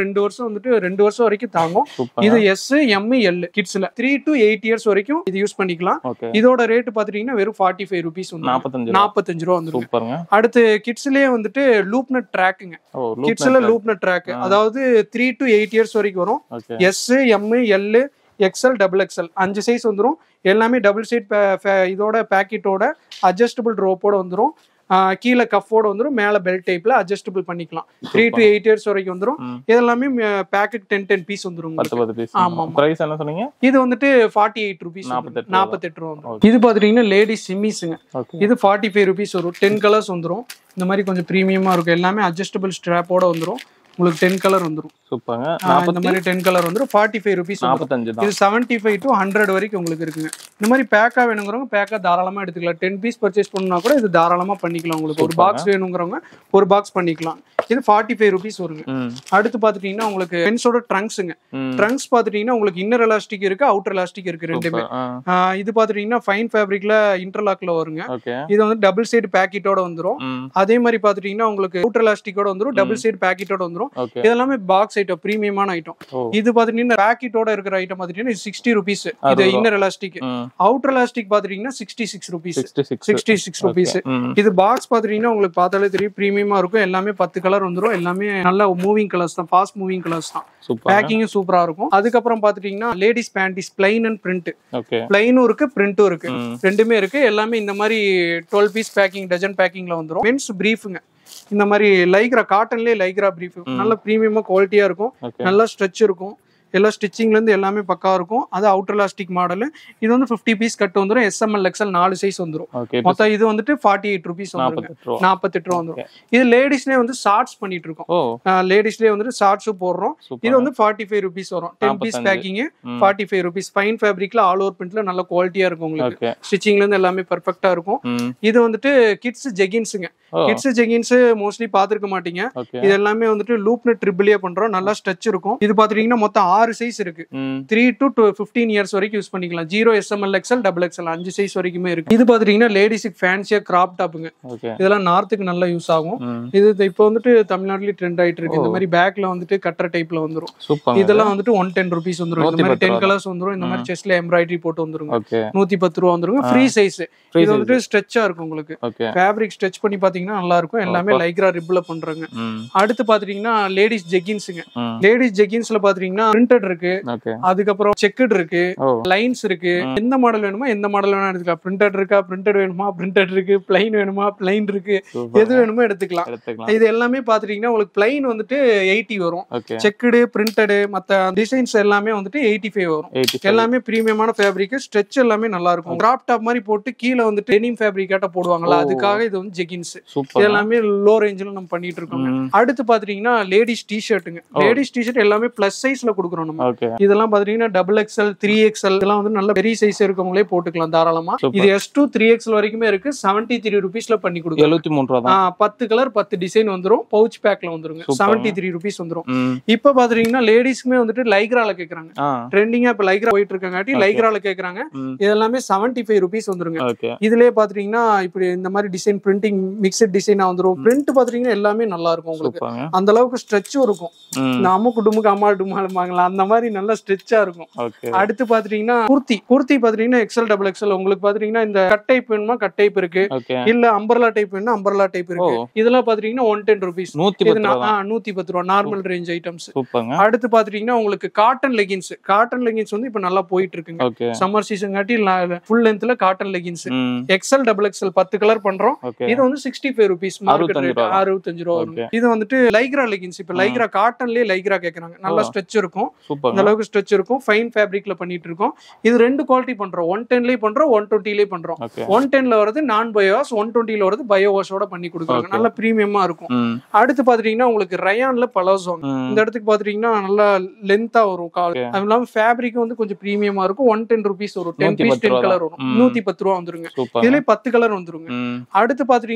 வந்துட்டு ரெண்டு வருஷம் வரைக்கும் தாங்கும் சூப்பர் இது எஸ் எம் எல் கிட்ஸ்ல த்ரீ டு எயிட் இயர்ஸ் வரைக்கும் இது யூஸ் பண்ணிக்கலாம் ஓகே இதோட ரேட் பாத்துட்டீங்கன்னா வெறும் ஃபார்ட்டி ஃபைவ் ருபீஸ் வந்து நாற்பத்தஞ்சு ரூபா நாற்பத்தஞ்சு ரூபா வந்துருங்க சூப்பருங்க அடுத்து கிட்ஸ்லயே வந்துட்டு லூப் நட் ட்ராக்குங்க ஓ கிட்ஸ்ல லூப் நட் ட்ராக் அதாவது த்ரீ டு எயிட் இயர்ஸ் வரைக்கும் வரும் okay S M L XL double XL அஞ்சு சைஸ் வந்துரும் எல்லாமே டபுள் சைட் இதோட பேக்கெட்டோட அட்ஜஸ்டபிள் ரோப்போட வந்துரும் ஆஹ் கீழே கஃபோட வந்துரும் மேல பெல்ட் டைப்ல அட்ஜஸ்டபிள் பண்ணிக்கலாம் த்ரீ டு எயிட் இயர்ஸ் வரைக்கும் வந்துரும் ம். இதெல்லாமே பேக்கெட் டென் டென் பீஸ் வந்துரும் உங்களுக்கு. பத்து பத்து பீஸ் ஆமா, ஆமா. பிரைஸ் என்ன சொன்னீங்க இது வந்துட்டு ஃபார்ட்டி எயிட் ருபீஸ் 48 ரூபா. நாற்பத்தெட்டு ரூபா வந்துரும் இது பாத்துட்டீங்கன்னா லேடிஸ் சிம்மிஸுங்க ஓகே இது ஃபார்ட்டி ஃபைவ் ருபீஸ் வரும் டென் கலர்ஸ் வந்துரும் இந்த மாதிரி கொஞ்சம் ப்ரீமியமா இருக்கும் எல்லாமே அட்ஜஸ்டபிள் ஸ்ட்ராப்போட வந்துரும் உங்களுக்கு டென் கலர் வந்துரும் சூப்பருங்க ஆஹ் இந்த நாற்பத்தி மாதிரி டென் கலர் வந்துரும் ஃபார்ட்டி ஃபைவ் ருபீஸ் நாற்பத்தஞ்சு தான் இது செவன்ட்டி ஃபைவ் டு ஹண்ட்ரட் வரைக்கும் உங்களுக்கு இருக்குங்க இந்த மாதிரி பேக்கா வேணுங்கிறவங்க பேக்கா தாராளமா எடுத்துக்கலாம் டென் பீஸ் பர்ச்சேஸ் பண்ணா கூட இது தாராளமா பண்ணிக்கலாம் உங்களுக்கு ஒரு பாக்ஸ் வேணுங்கிறவங்க ஒரு பாக்ஸ் பண்ணிக்கலாம் இது ஃபார்ட்டி ஃபைவ் ருபீஸ் வருங்க ம் அடுத்து பாத்துட்டீங்கன்னா உங்களுக்கு பென்ஸோட ட்ரங்க்ஸுங்க ம் ட்ரங்க்ஸ் பாத்துட்டீங்கன்னா உங்களுக்கு இன்னர் எலாஸ்டிக் இருக்கு அவுட்டர் எலாஸ்டிக் இருக்கு ரெண்டுமே சூப்பர். ஆ ஆஹ் இது பாத்துட்டீங்கன்னா ஃபைன் ஃபேப்ரிக்ல இன்டர்லாக்ல வருங்க ஓகே இது வந்து டபுள் சைடு பேக்கெட்டோட வந்துரும் ம் அதே மாதிரி பாத்துட்டீங்கன்னா உங்களுக்கு அவுட்டர் எலாஸ்டிக்கோட வந்துரும் டபுள் சைடு பேக்கெட்டோட வந்துரும் ஓகே இதெல்லாமே பாக்ஸ் ஐட்டம் ப்ரீமியமான ஐட்டம் ஓ இது பாத்துட்டீங்கன்னா பேக்கெட்டோட இருக்கிற ஐட்டம் பாத்துட்டீங்கன்னா இது சிக்ஸ்டி ருபீஸ் இது அறுபது ரூபா. இன்னர் எலாஸ்டிக் ம் அவுட்டர் எலாஸ்டிக் பாத்துட்டீங்கன்னா sixty six rupees sixty six sixty six rupees ம் இது பாக்ஸ் பாத்துட்டீங்கன்னா உங்களுக்கு பார்த்தாலே தெரியும் ப்ரீமியமா இருக்கும் எல்லாமே பத்து கலர் வந்துரும் எல்லாமே நல்ல மூவிங் கலர்ஸ் தான் ஃபாஸ்ட் மூவிங் கலர்ஸ் தான் சூப்பர் பேக்கிங்கும் சூப்பரா இருக்கும் அதுக்கப்புறம் பாத்துட்டீங்கன்னா ladies panties plain and print okay பிளைனும் இருக்கு பிரிண்ட்டும் இருக்கு ம் ரெண்டுமே இருக்கு எல்லாமே இந்த மாதிரி டுவெல் பீஸ் பேக்கிங் டஜன் பேக்கிங்ல வந்துரும் மென்ஸ் பிரீஃபுங்க இந்த மாதிரி லைக்ரா காட்டன்லயே லைக்ரா பிரீஃப் நல்ல ப்ரீமியமா குவாலிட்டியா இருக்கும் ஓகே நல்லா ஸ்ட்ரெச் இருக்கும் எல்லா ஸ்டிச்சிங்ல இருந்து எல்லாமே பக்கா இருக்கும் அது அவுட்டர் எலாஸ்டிக் மாடல் இது வந்து 50 பீஸ் கட் வந்துரும் எஸ்எம்எல் எக்ஸ்எல் நாலு சைஸ் வந்துரும் ஓகே மொத்தம் இது வந்துட்டு ஃபார்ட்டி எயிட் ருபீஸ் வந்துருங்க நாற்பத்தெட்டு ரூபா நாற்பத்தெட்டு ரூபா வந்துரும் இது லேடிஸ்லேயே வந்து ஷார்ட்ஸ் பண்ணிட்டு இருக்கோம் ஓ லேடிஸ்லேயே வந்துட்டு ஷார்ட்ஸும் போடுறோம் இது சூப்பர் வந்து ஃபார்ட்டி ஃபைவ் ருபீஸ் வரும் டென் பீஸ் 45. பேக்கிங் ம். ஃபார்ட்டி ஃபைவ் ருபீஸ் ஃபைன் ஃபேப்ரிக்ல ஆல் ஓவர் பிரிண்ட்ல நல்ல குவாலிட்டியா இருக்கும் உங்களுக்கு ஓகே ஸ்டிச்சிங்ல இருந்து எல்லாமே பெர்ஃபெக்ட்டா இருக்கும் ம் இது வந்துட்டு கிட்ஸ் ஜெகின்ஸுங்க ஓ கிட்ஸ் ஜெகின்ஸ் மோஸ்ட்லி பாத்துருக்க மாட்டீங்க ஓகே இது எல்லாமே வந்துட்டு லூப்னு ட்ரிபிளியா பண்றோம் நல்லா ஸ்ட்ரெச் இருக்கும் இது பாத்துட்டீங்கன்னா மொத்தம் ஆறு சைஸ் இருக்கு ம் த்ரீ டு ஃபிஃப்டீன் இயர்ஸ் வரைக்கும் யூஸ் பண்ணிக்கலாம் zero S M L XL double XL அஞ்சு சைஸ் வரைக்குமே இருக்கு இது பாத்துட்டீங்கன்னா லேடிஸுக்கு ஃபேன்சியா கிராப் டாப்புங்க ஓகே இதெல்லாம் நார்த்துக்கு நல்லா யூஸ் ஆகும் ம் இது இப்போ வந்துட்டு தமிழ்நாட்டுலயே ட்ரெண்ட் ஆயிட்டு இருக்கு இந்த மாதிரி பேக்ல வந்துட்டு கட்டுற டைப்ல வந்துரும் சூப்பர் இதெல்லாம் வந்துட்டு ஒன் டென் ருபீஸ் வந்துரும் இந்த மாதிரி 110 டென் ரூபா கலர்ஸ் வந்துரும் இந்த மாதிரி செஸ்ட்ல எம்ப்ராய்டரி போட்டு வந்துருங்க ஓகே நூத்தி பத்து ரூபா வந்துருங்க ஃப்ரீ சைஸ் Free இது வந்துட்டு ஸ்ட்ரெச்சா இருக்கும் உங்களுக்கு ஓகே ஃபேப்ரிக் ஸ்ட்ரெச் பண்ணி பாத்தீங்கன்னா நல்லா இருக்கும் எல்லாமே லைக்ரா ரிப்ல பண்றாங்க ம் அடுத்து பாத்துட்டீங்கன்னா லேடிஸ் ஜெகின்ஸுங்க ம் லேடிஸ் ஜெகின்ஸ்ல பாத்துட்டீங்கன்னா பிரிண்டட் இருக்கு ஓகே அதுக்கப்புறம் செக்குடு இருக்கு ஓ லைன்ஸ் இருக்கு எந்த மாடல் வேணுமோ எந்த மாடல் வேணா எடுத்துக்கலாம் பிரிண்டட் இருக்கா பிரிண்டட் வேணுமா பிரிண்டட் இருக்கு பிளைன் வேணுமா பிளைன் இருக்கு சூப்பர் எது வேணுமோ எடுத்துக்கலாம் எடுத்துக்கலாம் இது எல்லாமே பாத்துட்டீங்கன்னா உங்களுக்கு பிளைன் வந்துட்டு எயிட்டி வரும் ஓகே செக்குடு பிரிண்டடு மத்த டிசைன்ஸ் எல்லாமே வந்துட்டு எயிட்டி ஃபைவ் வரும் எயிட்டி எல்லாமே பிரீமியமான ஃபேப்ரிக் ஸ்ட்ரெச் எல்லாமே நல்லா இருக்கும் கிராப் டாப் மாதிரி போட்டு கீழே வந்து டெனிம் ஃபேப்ரிக் போடுவாங்கல்ல ஓ. அதுக்காக இது வந்து ஜெகின்ஸ் இது சூப்பர் எல்லாமே லோ ரேஞ்சில் நம்ம பண்ணிட்டு இருக்கோம் ம் அடுத்து பாத்துட்டீங்கன்னா லேடிஸ் டிஷர்ட்டுங்க லேடிஸ் டிஷர்ட் எல்லாமே பிளஸ் சைஸ்ல கொடுக்குறோம் நம்ம ஓகே இதெல்லாம் பாத்தீங்கன்னா டபுள் எக்ஸ்எல் த்ரீ எக்ஸ்எல் இதெல்லாம் வந்து நல்ல பெரிய சைஸ் இருக்கவங்களே போட்டுக்கலாம் தாராளமா Super. இது எஸ் டூ த்ரீ எக்ஸ்எல் வரைக்குமே இருக்கு செவன்டி த்ரீ ருபீஸ்ல பண்ணி கொடுக்குறோம் எழுபத்தி மூணு ரூபா தான் ஆ, பத்து கலர் பத்து டிசைன் வந்துரும் பவுச் பேக்ல வந்துருங்க Super. செவன்டி த்ரீ ருபீஸ் வந்துரும் ம் இப்ப பாத்துட்டீங்கன்னா லேடிஸ்க்குமே வந்துட்டு லைக்ரால கேக்குறாங்க ஆ ட்ரெண்டிங்கா இப்ப லைக்ரா போயிட்டு இருக்கங்காட்டி Okay. லைக்ரால கேக்குறாங்க ம் இது எல்லாமே செவன்டி ஃபைவ் ருபீஸ் வந்துருங்க ஓகே இதுலயே பாத்துட்டீங்கன்னா இப்படி இந்த மாதிரி டிசைன் பிரிண்டிங் மிக்சட் டிசைனா வந்துரும் பிரிண்ட் பாத்துட்டீங்கன்னா எல்லாமே நல்லா இருக்கும் உங்களுக்கு சூப்பர்ங்க அந்த அளவுக்கு ஸ்ட்ரெச்சும் இருக்கும் ம் இந்த அம்முக்கு டுமுக்கு அம்மா டுமாலுமாங்களா அந்த மாதிரி நல்லா ஸ்ட்ரெச்சா இருக்கும் ஓகே அடுத்து பாத்துட்டீங்கன்னா குர்த்தி குர்த்தி பாத்துட்டீங்கன்னா எக்ஸல் டபுள் எக்ஸல் உங்களுக்கு பாத்துட்டீங்கன்னா இந்த கட் டைப் வேணுமா கட் டைப் இருக்கு ஓகே இல்ல அம்பர்லா டைப் வேணுமா அம்பர்லா டைப் இருக்கு ஓ. இதெல்லாம் பாத்துட்டீங்கன்னா ஒன் டென் ருபீஸ் நூத்தி இது பத்து ரூபா தான் நூத்தி பத்து ரூபா நார்மல் ரேஞ்ச் ஐட்டம்ஸ் சூப்பர்ங்க அடுத்து பாத்துட்டீங்கன்னா உங்களுக்கு காட்டன் லெகின்ஸ் காட்டன் லெகின்ஸ் வந்து இப்ப நல்லா போயிட்டு இருக்குங்க ஓகே சம்மர் சீசன் காட்டி ஃபுல் லென்த்ல காட்டன் லெகின்ஸ் ம் எக்ஸல் டபுள் எக்ஸல் பத்து கலர் பண்றோம் ஓகே இது வந்து sixty five rupees market 65 rate ரூபா. அறுபத்தஞ்சு ரூபா வரும் Okay. இது வந்துட்டு லைக்ரா லெகின்ஸ் இப்ப லைக்ரா காட்டன்லயே லைக்ரா கேக்குறாங்க நல்லா ஸ்ட்ரெச் இருக்கும் இந்த சூப்பர்ங்க அளவுக்கு ஸ்ட்ரெச் இருக்கும் ஃபைன் ஃபேப்ரிக்ல பண்ணிட்டு இருக்கோம் இது ரெண்டு குவாலிட்டி பண்றோம் ஒன் டென்லயே பண்றோம் ஒன் டுவெண்ட்டிலயே பண்றோம் ஓகே ஒன் டென்ல வரது நான் பயோவாஸ் ஒன் டுவெண்ட்டில வரது பயோவாஷோட பண்ணி கொடுக்குறாங்க Okay. நல்ல பிரீமியமா இருக்கும் ம் அடுத்து பாத்துட்டீங்கன்னா உங்களுக்கு ரயான்ல பலாசோ ம் இந்த இடத்துக்கு பாத்துட்டீங்கன்னா நல்லா லென்த்தா வரும் கால் Okay. அது இல்லாம ஃபேப்ரிக் வந்து கொஞ்சம் பிரீமியமா இருக்கும் ஒன் டென் ருபீஸ் வரும் டென் 110 பீஸ் டென் ரூபா கலர் தான். வரும் ம். நூத்தி பத்து ரூபா வந்துருங்க சூப்பர் இதுலயே பத்து கலர் வந்துருங்க ம் அடுத்து பாத்துட்டீங்கன்னா உங்களுக்கு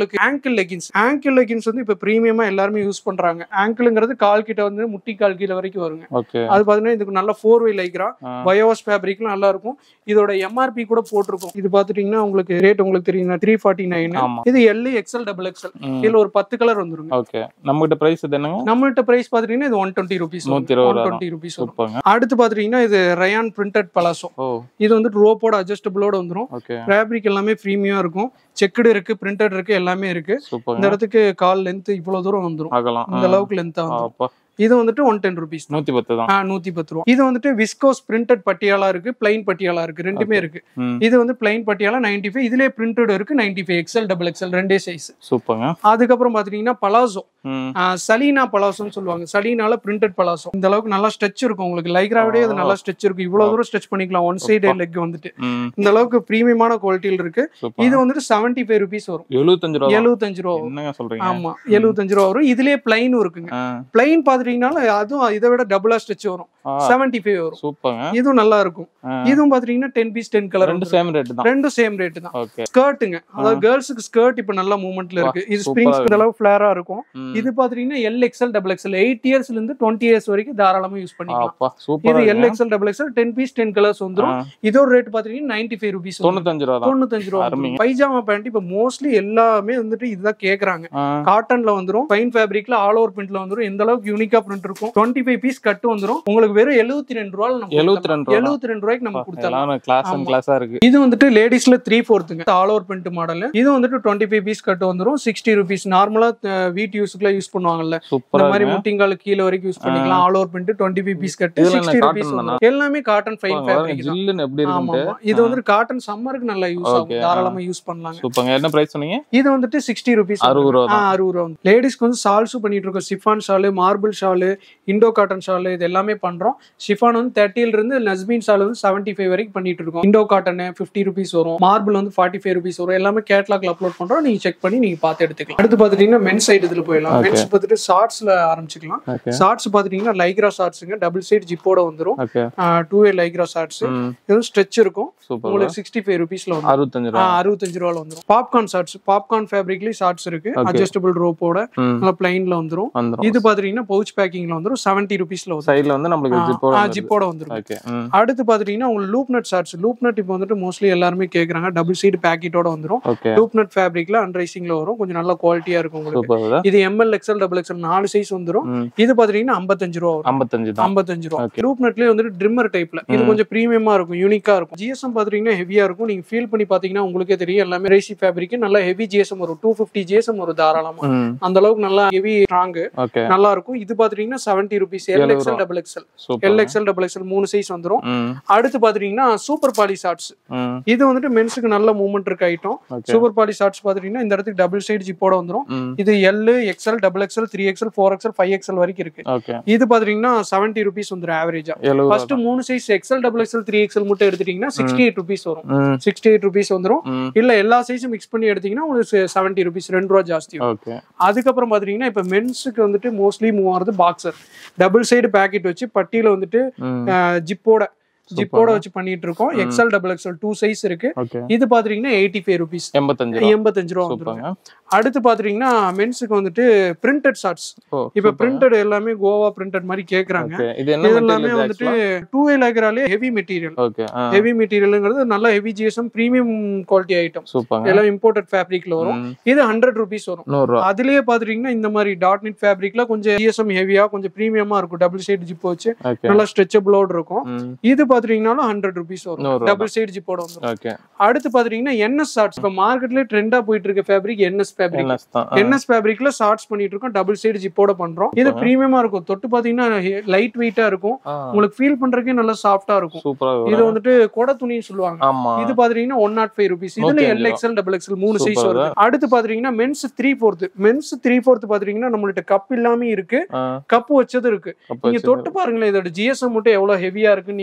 உங்களுக்கு ஆங்கிள் லெகின்ஸ் ஆங்கிள் லெகின்ஸ் வந்து இப்ப பிரீமியமா எல்லாருமே யூஸ் பண்றாங்க ஆங்கிள்ங்கிறது கால் கிட்ட வந்து முட்டி கால் கீழ வரைக்கும் வருங்க ஓகே அது பாத்தீங்கன்னா இதுக்கு நல்ல ஃபோர் வே லைக்ரா பயோஸ் ஃபேப்ரிக்லாம் நல்லா இருக்கும் இதோட எம்ஆர்பி கூட போட்டிருக்கும் இது பாத்துட்டீங்கன்னா உங்களுக்கு ரேட் உங்களுக்கு தெரியும் த்ரீ ஃபார்ட்டி நைன் ஆமா இது எல் எக்ஸ்எல் டபுள் எக்ஸ்எல் இதுல ஒரு பத்து கலர் வந்துருங்க ஓகே நம்ம கிட்ட பிரைஸ் இது என்னங்க நம்மள்ட்ட பிரைஸ் பாத்துட்டீங்கன்னா இது ஒன் டுவெண்ட்டி ருபீஸ் நூத்தி இருபது ஒன் ரூபா டுவெண்ட்டி ருபீஸ் வரும் சூப்பர்ங்க அடுத்து பாத்துட்டீங்கன்னா இது ரயான் பிரிண்டட் பலாசோ ஓ இது வந்துட்டு ரோப்போட அட்ஜஸ்டபிளோட வந்துரும் ஓகே ஃபேப்ரிக் எல்லாமே ப்ரீமியம் இருக்கும் செக்குடு இருக்கு பிரிண்டட் இருக்கு எல்லாமே இருக்கு இந்த சூப்பர்ங்க இடத்துக்கு கால் லென்த் இவ்வளவு தூரம் வந்துரும் ஆகலாம் இந்த அளவுக்கு லென்த்தா வந்துரும் அப்பா இது வந்துட்டு ஒன் டென் ருபீஸ் நூத்தி பத்து தான் நூத்தி பத்து ரூபா இது வந்துட்டு விஸ்கோஸ் பிரிண்டட் பட்டியாலா இருக்கு பிளைன் பட்டியாலா இருக்கு ரெண்டுமே இருக்கு ம் இது வந்து பிளைன் பட்டியாலா நைன்டி ஃபைவ் இதுலயே பிரிண்டட் இருக்கு ninety five XL double XL ரெண்டே சைஸ் சூப்பர்ங்க அதுக்கப்புறம் பாத்தீங்கன்னா பலாசோ ம் சலீனா பலாசோன்னு சொல்லுவாங்க சலீனால பிரிண்டட் பலாசோ இந்த அளவுக்கு நல்லா ஸ்ட்ரெச் இருக்கும் உங்களுக்கு லைக்ராவிடே அது நல்லா ஸ்ட்ரெச் இருக்கும் இவ்வளவு தூரம் ஸ்ட்ரெச் பண்ணிக்கலாம் ஒன் சைடு லெக் வந்துட்டு ம் இந்த அளவுக்கு பிரீமியமான குவாலிட்டியில் இருக்கு சூப்பர் இது வந்துட்டு செவன்டி ஃபைவ் ருபீஸ் வரும் எழுபத்தஞ்சு ரூபா தான். எழுபத்தஞ்சு ரூபா வரும் என்னங்க சொல்றீங்க ஆமா எழுபத்தஞ்சு ரூபா வரும் இதுலயே பிளைனும் இருக்குங்க ஆ, பிளைன் பாத்துட்டீங்கன்னா அதுவும் இதை விட டபுளா ஸ்ட்ரெச் வரும் ஆ, செவன்டி ஃபைவ் வரும் சூப்பர்ங்க இதுவும் நல்லா இருக்கும் ஆ, இதுவும் பாத்துட்டீங்கன்னா டென் பீஸ் டென் கலர் ரெண்டு சேம் ரேட் தான் ரெண்டும் சேம் ரேட் தான் ஓகே ஸ்கர்ட்டுங்க அதாவது கேர்ள்ஸுக்கு ஸ்கர்ட் இப்ப நல்ல மூவ்மெண்ட்ல இருக்கு இது சூப்பரா ஸ்ப்ரிங்ஸ் இருக்கு. அளவு ஃபிளேரா இருக்கும் ம். இது பாத்துட்டீங்கன்னா L XL double XL eight இயர்ஸ்ல இருந்து டுவெண்ட்டி இயர்ஸ் வரைக்கும் தாராளமா யூஸ் பண்ணிக்கலாம் அப்பா இது சூப்பரா L XL double XL ten piece ten colours வந்துரும் இதோட ரேட் பாத்தீங்கன்னா நைன்டி ஃபைவ் ருபீஸ் தொண்ணூத்தஞ்சு ரூபா தான் தொண்ணூத்தஞ்சு ரூபா அருமைங்க. வந்துரும். பைஜாமா பேண்ட் இப்ப மோஸ்ட்லி எல்லாமே வந்துட்டு இதுதான் கேக்குறாங்க ஆ, காட்டன்ல வந்துரும் ஃபைன் ஃபேப்ரிக்ல ஆல் ஓவர் பிரிண்ட்ல வந்துரும் எந்த அளவுக்கு யூனிக்கா பிரிண்ட் இருக்கும் டுவெண்ட்டி ஃபைவ் பீஸ் கட்டு வந்துரும் உங்களுக்கு வெறும் எழுபத்தி ரெண்டு ரூபாய் நம்ம 72 ரூபா தான். எழுபத்தி ரெண்டு ரூபாய்க்கு நம்ம கொடுத்தலாம் எல்லாம் கிளாஸ் அண்ட் ஆமா. கிளாஸா இருக்கு இது வந்துட்டு லேடிஸ்ல த்ரீ ஃபோர்த்துங்க ஆல் ஓவர் பிரிண்ட் மாடல் இது வந்துட்டு டுவெண்ட்டி ஃபைவ் பீஸ் கட்டு வந்துரும் சிக்ஸ்டி ருபீஸ் நார்மலா வீட்டு யூஸ்க்குலாம் யூஸ் பண்ணுவாங்கல்ல இந்த சூப்பரா மாதிரி இருக்கு முட்டிங்கால கீழே வரைக்கும் யூஸ் பண்ணிக்கலாம் all over print twenty five piece கட்டு இதுல என்ன சிக்ஸ்டி cotton ருபீஸ் தானா? எல்லாமே காட்டன் ஃபைன் பாருங்க, ஃபேப்ரிக் தான் ஜில்லுன்னு எப்படி ஆமா இருக்குன்ட்டு ஆமா இது வந்துட்டு காட்டன் சம்மருக்கு நல்லா யூஸ் ஆகும் Okay, தாராளமா யூஸ் பண்ணலாங்க சூப்பர்ங்க என்ன பிரைஸ் சொன்னீங்க இது வந்துட்டு சிக்ஸ்டி ருபீஸ் அறுபது ரூபா தான் அறுபது ரூபா லேடிஸ்க்கு வந்து சால்ஸும் பண்ணிட்டு இருக்கோம் chiffon shawl marble shawl Indo cotton shawl இது எல்லாமே பண்றோம் ஷிஃபான் வந்து தேர்ட்டில இருந்து நஸ்பீன் ஷால் வந்து செவன்டி ஃபைவ் வரைக்கும் பண்ணிட்டு இருக்கோம் இண்டோ காட்டன் ஃபிஃப்டி ருபீஸ் வரும் மார்பிள் வந்து ஃபார்ட்டி ஃபைவ் ருபீஸ் வரும் எல்லாமே கேட்லாக்ல அப்லோட் பண்றோம் நீங்க செக் பண்ணி நீங்க பார்த்து எடுத்துக்கலாம் அடுத்து பாத்துட்டீங்கன்னா மென் சைடு இதுல போயிடலாம் Okay. மென்ஸ் பார்த்துட்டு ஷார்ட்ஸ்ல ஆரம்பிச்சுக்கலாம் ஓகே ஷார்ட்ஸ் பாத்துட்டீங்கன்னா லைக்ரா ஷார்ட்ஸுங்க டபுள் சைடு ஜிப்போட வந்துரும் okay two way Lycra shorts ம் இதுவும் ஸ்ட்ரெச் இருக்கும் சூப்பர் உங்களுக்கு சிக்ஸ்டி ஃபைவ் ருபீஸ்ல வந்து அறுபத்தஞ்சு ரூபா அறுபத்தஞ்சு ரூபால வந்துரும் பாப்கார்ன் ஷார்ட்ஸ் பாப்கார்ன் ஃபேப்ரிக்லயும் ஷார்ட்ஸ் இருக்கு Okay. அட்ஜஸ்டபிள் ரோப்போட ம் நல்லா பிளைன்ல வந்துரும் வந்துரும் இது பாத்துட்டீங்கன்னா பவுச் பேக்கிங்ல வந்துரும் செவன்டி ருபீஸ்ல வரும் சைடுல வந்து நம்மளுக்கு ஜிப்போ ஜிப்போட வந்துரும் ஓகே ம் அடுத்து பாத்துட்டீங்கன்னா உங்களுக்கு loop knit shorts loop knit இப்போ வந்துட்டு மோஸ்ட்லி எல்லாருமே கேக்குறாங்க டபுள் சைடு பேக்கெட்டோட வந்துரும் ஓகே லூப் நட் ஃபேப்ரிக்ல அன்ரைசிங்ல வரும் கொஞ்சம் நல்ல குவாலிட்டியா இருக்கும் உங்களுக்கு சூப்பர் இது எம்எல் எக்ஸ்எல் டபுள் எக்ஸ்எல் நாலு சைஸ் வந்துரும் ம் இது பாத்துட்டீங்கன்னா ஐம்பத்தஞ்சு ரூபா வரும் ஐம்பத்தஞ்சு தான் ஐம்பத்தஞ்சு ரூபா Okay. லூப் நட்லயே வந்துட்டு ட்ரிம்மர் டைப்ல இது கொஞ்சம் பிரீமியமா இருக்கும் யூனிக்கா இருக்கும் ஜிஎஸ்எம் பாத்துட்டீங்கன்னா ஹெவியா இருக்கும் நீங்க ஃபீல் பண்ணி பாத்தீங்கன்னா உங்களுக்கே தெரியும் எல்லாமே ரேசி ஃபேப்ரிக் நல்லா ஹெவி ஜிஎஸ்எம் வரும் டூ ஃபிஃப்டி ஜிஎஸ்எம் வரும் தாராளமா ம் அந்த அளவுக்கு நல்லா ஹெவி ஸ்ட்ராங் ஓகே நல்லா இருக்கும் இது பாத்துட்டீங்கன்னா செவன்டி ருபீஸ் எல் எழுபது எக்ஸ்எல் ரூபா. Double XL super L XL double XL மூணு சைஸ் வந்துரும் ம் அடுத்து பாத்துட்டீங்கன்னா சூப்பர் பாலி ஷார்ட்ஸ் ம் இது வந்துட்டு மென்ஸுக்கு நல்ல மூவ்மெண்ட் இருக்க item okay super poly shorts பாத்துட்டீங்கன்னா இந்த இடத்துக்கு டபுள் சைடு ஜிப்போட வந்துரும் ம் இது L XL double XL three XL four XL five XL வரைக்கும் இருக்கு ஓகே இது பாத்துட்டீங்கன்னா செவன்டி ருபீஸ் வந்துரும் ஆவரேஜா எழுபது ஃபர்ஸ்ட் மூணு size XL double XL three XL மட்டும் எடுத்துட்டீங்கன்னா சிக்ஸ்டி எயிட் ருபீஸ் வரும் ம் சிக்ஸ்டி எயிட் ருபீஸ் வந்துரும் ம் இல்ல எல்லா சைஸும் மிக்ஸ் பண்ணி எடுத்தீங்கன்னா உங்களுக்கு செவன்டி ருபீஸ் ரெண்டு ரூபா ஜாஸ்தி வரும் ஓகே அதுக்கப்புறம் பாத்தீங்கன்னா இப்ப மென்ஸுக்கு வந்துட்டு மோஸ்ட்லி மூவ் ஆகுறது பாக்ஸர் டபுள் சைடு பேக்கெட் வச்சு பட்டியில வந்துட்டு ம் ஜிப்போட ஜிப்போட வச்சு பண்ணிட்டு இருக்கோம் XL double XL two size இருக்கு ஓகே இது பாத்துட்டீங்கன்னா எயிட்டி ஃபைவ் ருபீஸ் எண்பத்தஞ்சு ரூபா எண்பத்தஞ்சு ரூபா வந்துரும் சூப்பர்ங்க அடுத்து பாத்துட்டீங்கன்னா மென்ஸுக்கு வந்துட்டு பிரிண்டட் ஷார்ட்ஸ் ஓ இப்ப பிரிண்டட் எல்லாமே கோவா பிரிண்டட் மாதிரி கேக்குறாங்க ஓகே இது என்ன இது எல்லாமே மெட்டீரியல் வந்துட்டு டூ வே லேக்கராலே ஹெவி மெட்டீரியல் ஓகே ஆ ஹெவி மெட்டீரியல்ங்கிறது நல்ல heavy GSM premium quality item சூப்பர்ங்க எல்லாம் இம்போர்ட்டட் ஃபேப்ரிக்ல வரும் ம் இது ஹண்ட்ரட் ருபீஸ் வரும் நூறு ரூபா அதுலயே பாத்துட்டீங்கன்னா இந்த மாதிரி டாட் நெட் ஃபேப்ரிக்ல கொஞ்சம் ஜிஎஸ்எம் ஹெவியா கொஞ்சம் பிரீமியமா இருக்கும் டபுள் சைடு ஜிப் வச்சு ஓகே நல்லா ஸ்ட்ரெச்சபிளோட இருக்கும் ம் இது பாத்துட்டீங்கன்னாலும் ஹண்ட்ரட் ருபீஸ் வரும் நூறு ரூபா டபுள் சைடு ஜிப்போட வந்துரும் ஓகே அடுத்து பாத்துட்டீங்கன்னா என்எஸ் ஷார்ட்ஸ் இப்ப மார்க்கெட்ல ட்ரெண்டா போயிட்டு இருக்க ஃபேப்ரிக் என்எஸ் ஃபேப்ரிக் என்எஸ் தான் என்எஸ் ஃபேப்ரிக்ல ஷார்ட்ஸ் பண்ணிட்டு இருக்கோம் டபுள் சைடு ஜிப்போட பண்றோம் இது பிரீமியமா இருக்கும் தொட்டு பாத்தீங்கன்னா லைட் வெயிட்டா இருக்கும் ஆ உங்களுக்கு ஃபீல் பண்றதுக்கே நல்லா சாஃப்டா இருக்கும் சூப்பரா இது வந்துட்டு கொடை துணின்னு சொல்லுவாங்க ஆமா இது பாத்துட்டீங்கன்னா ஒன் நாட் ஃபைவ் ருபீஸ் இதுல நூத்தி எல் அஞ்சு எக்ஸ்எல் டபுள் எக்ஸ்எல் மூணு சைஸ் Super வருது அடுத்து பாத்துட்டீங்கன்னா men's three fourth men's three fourth பாத்துட்டீங்கன்னா நம்மள்ட்ட கப் இல்லாம இருக்கு ஆ கப் வச்சது இருக்கு அப்ப நீங்க வச்சு தொட்டு பாருங்களேன் இதோட ஜிஎஸ்எம் மட்டும் எவ்வளவு ஹெவியா இருக்குன்னு நீங்க ஃபீல் பண்ணி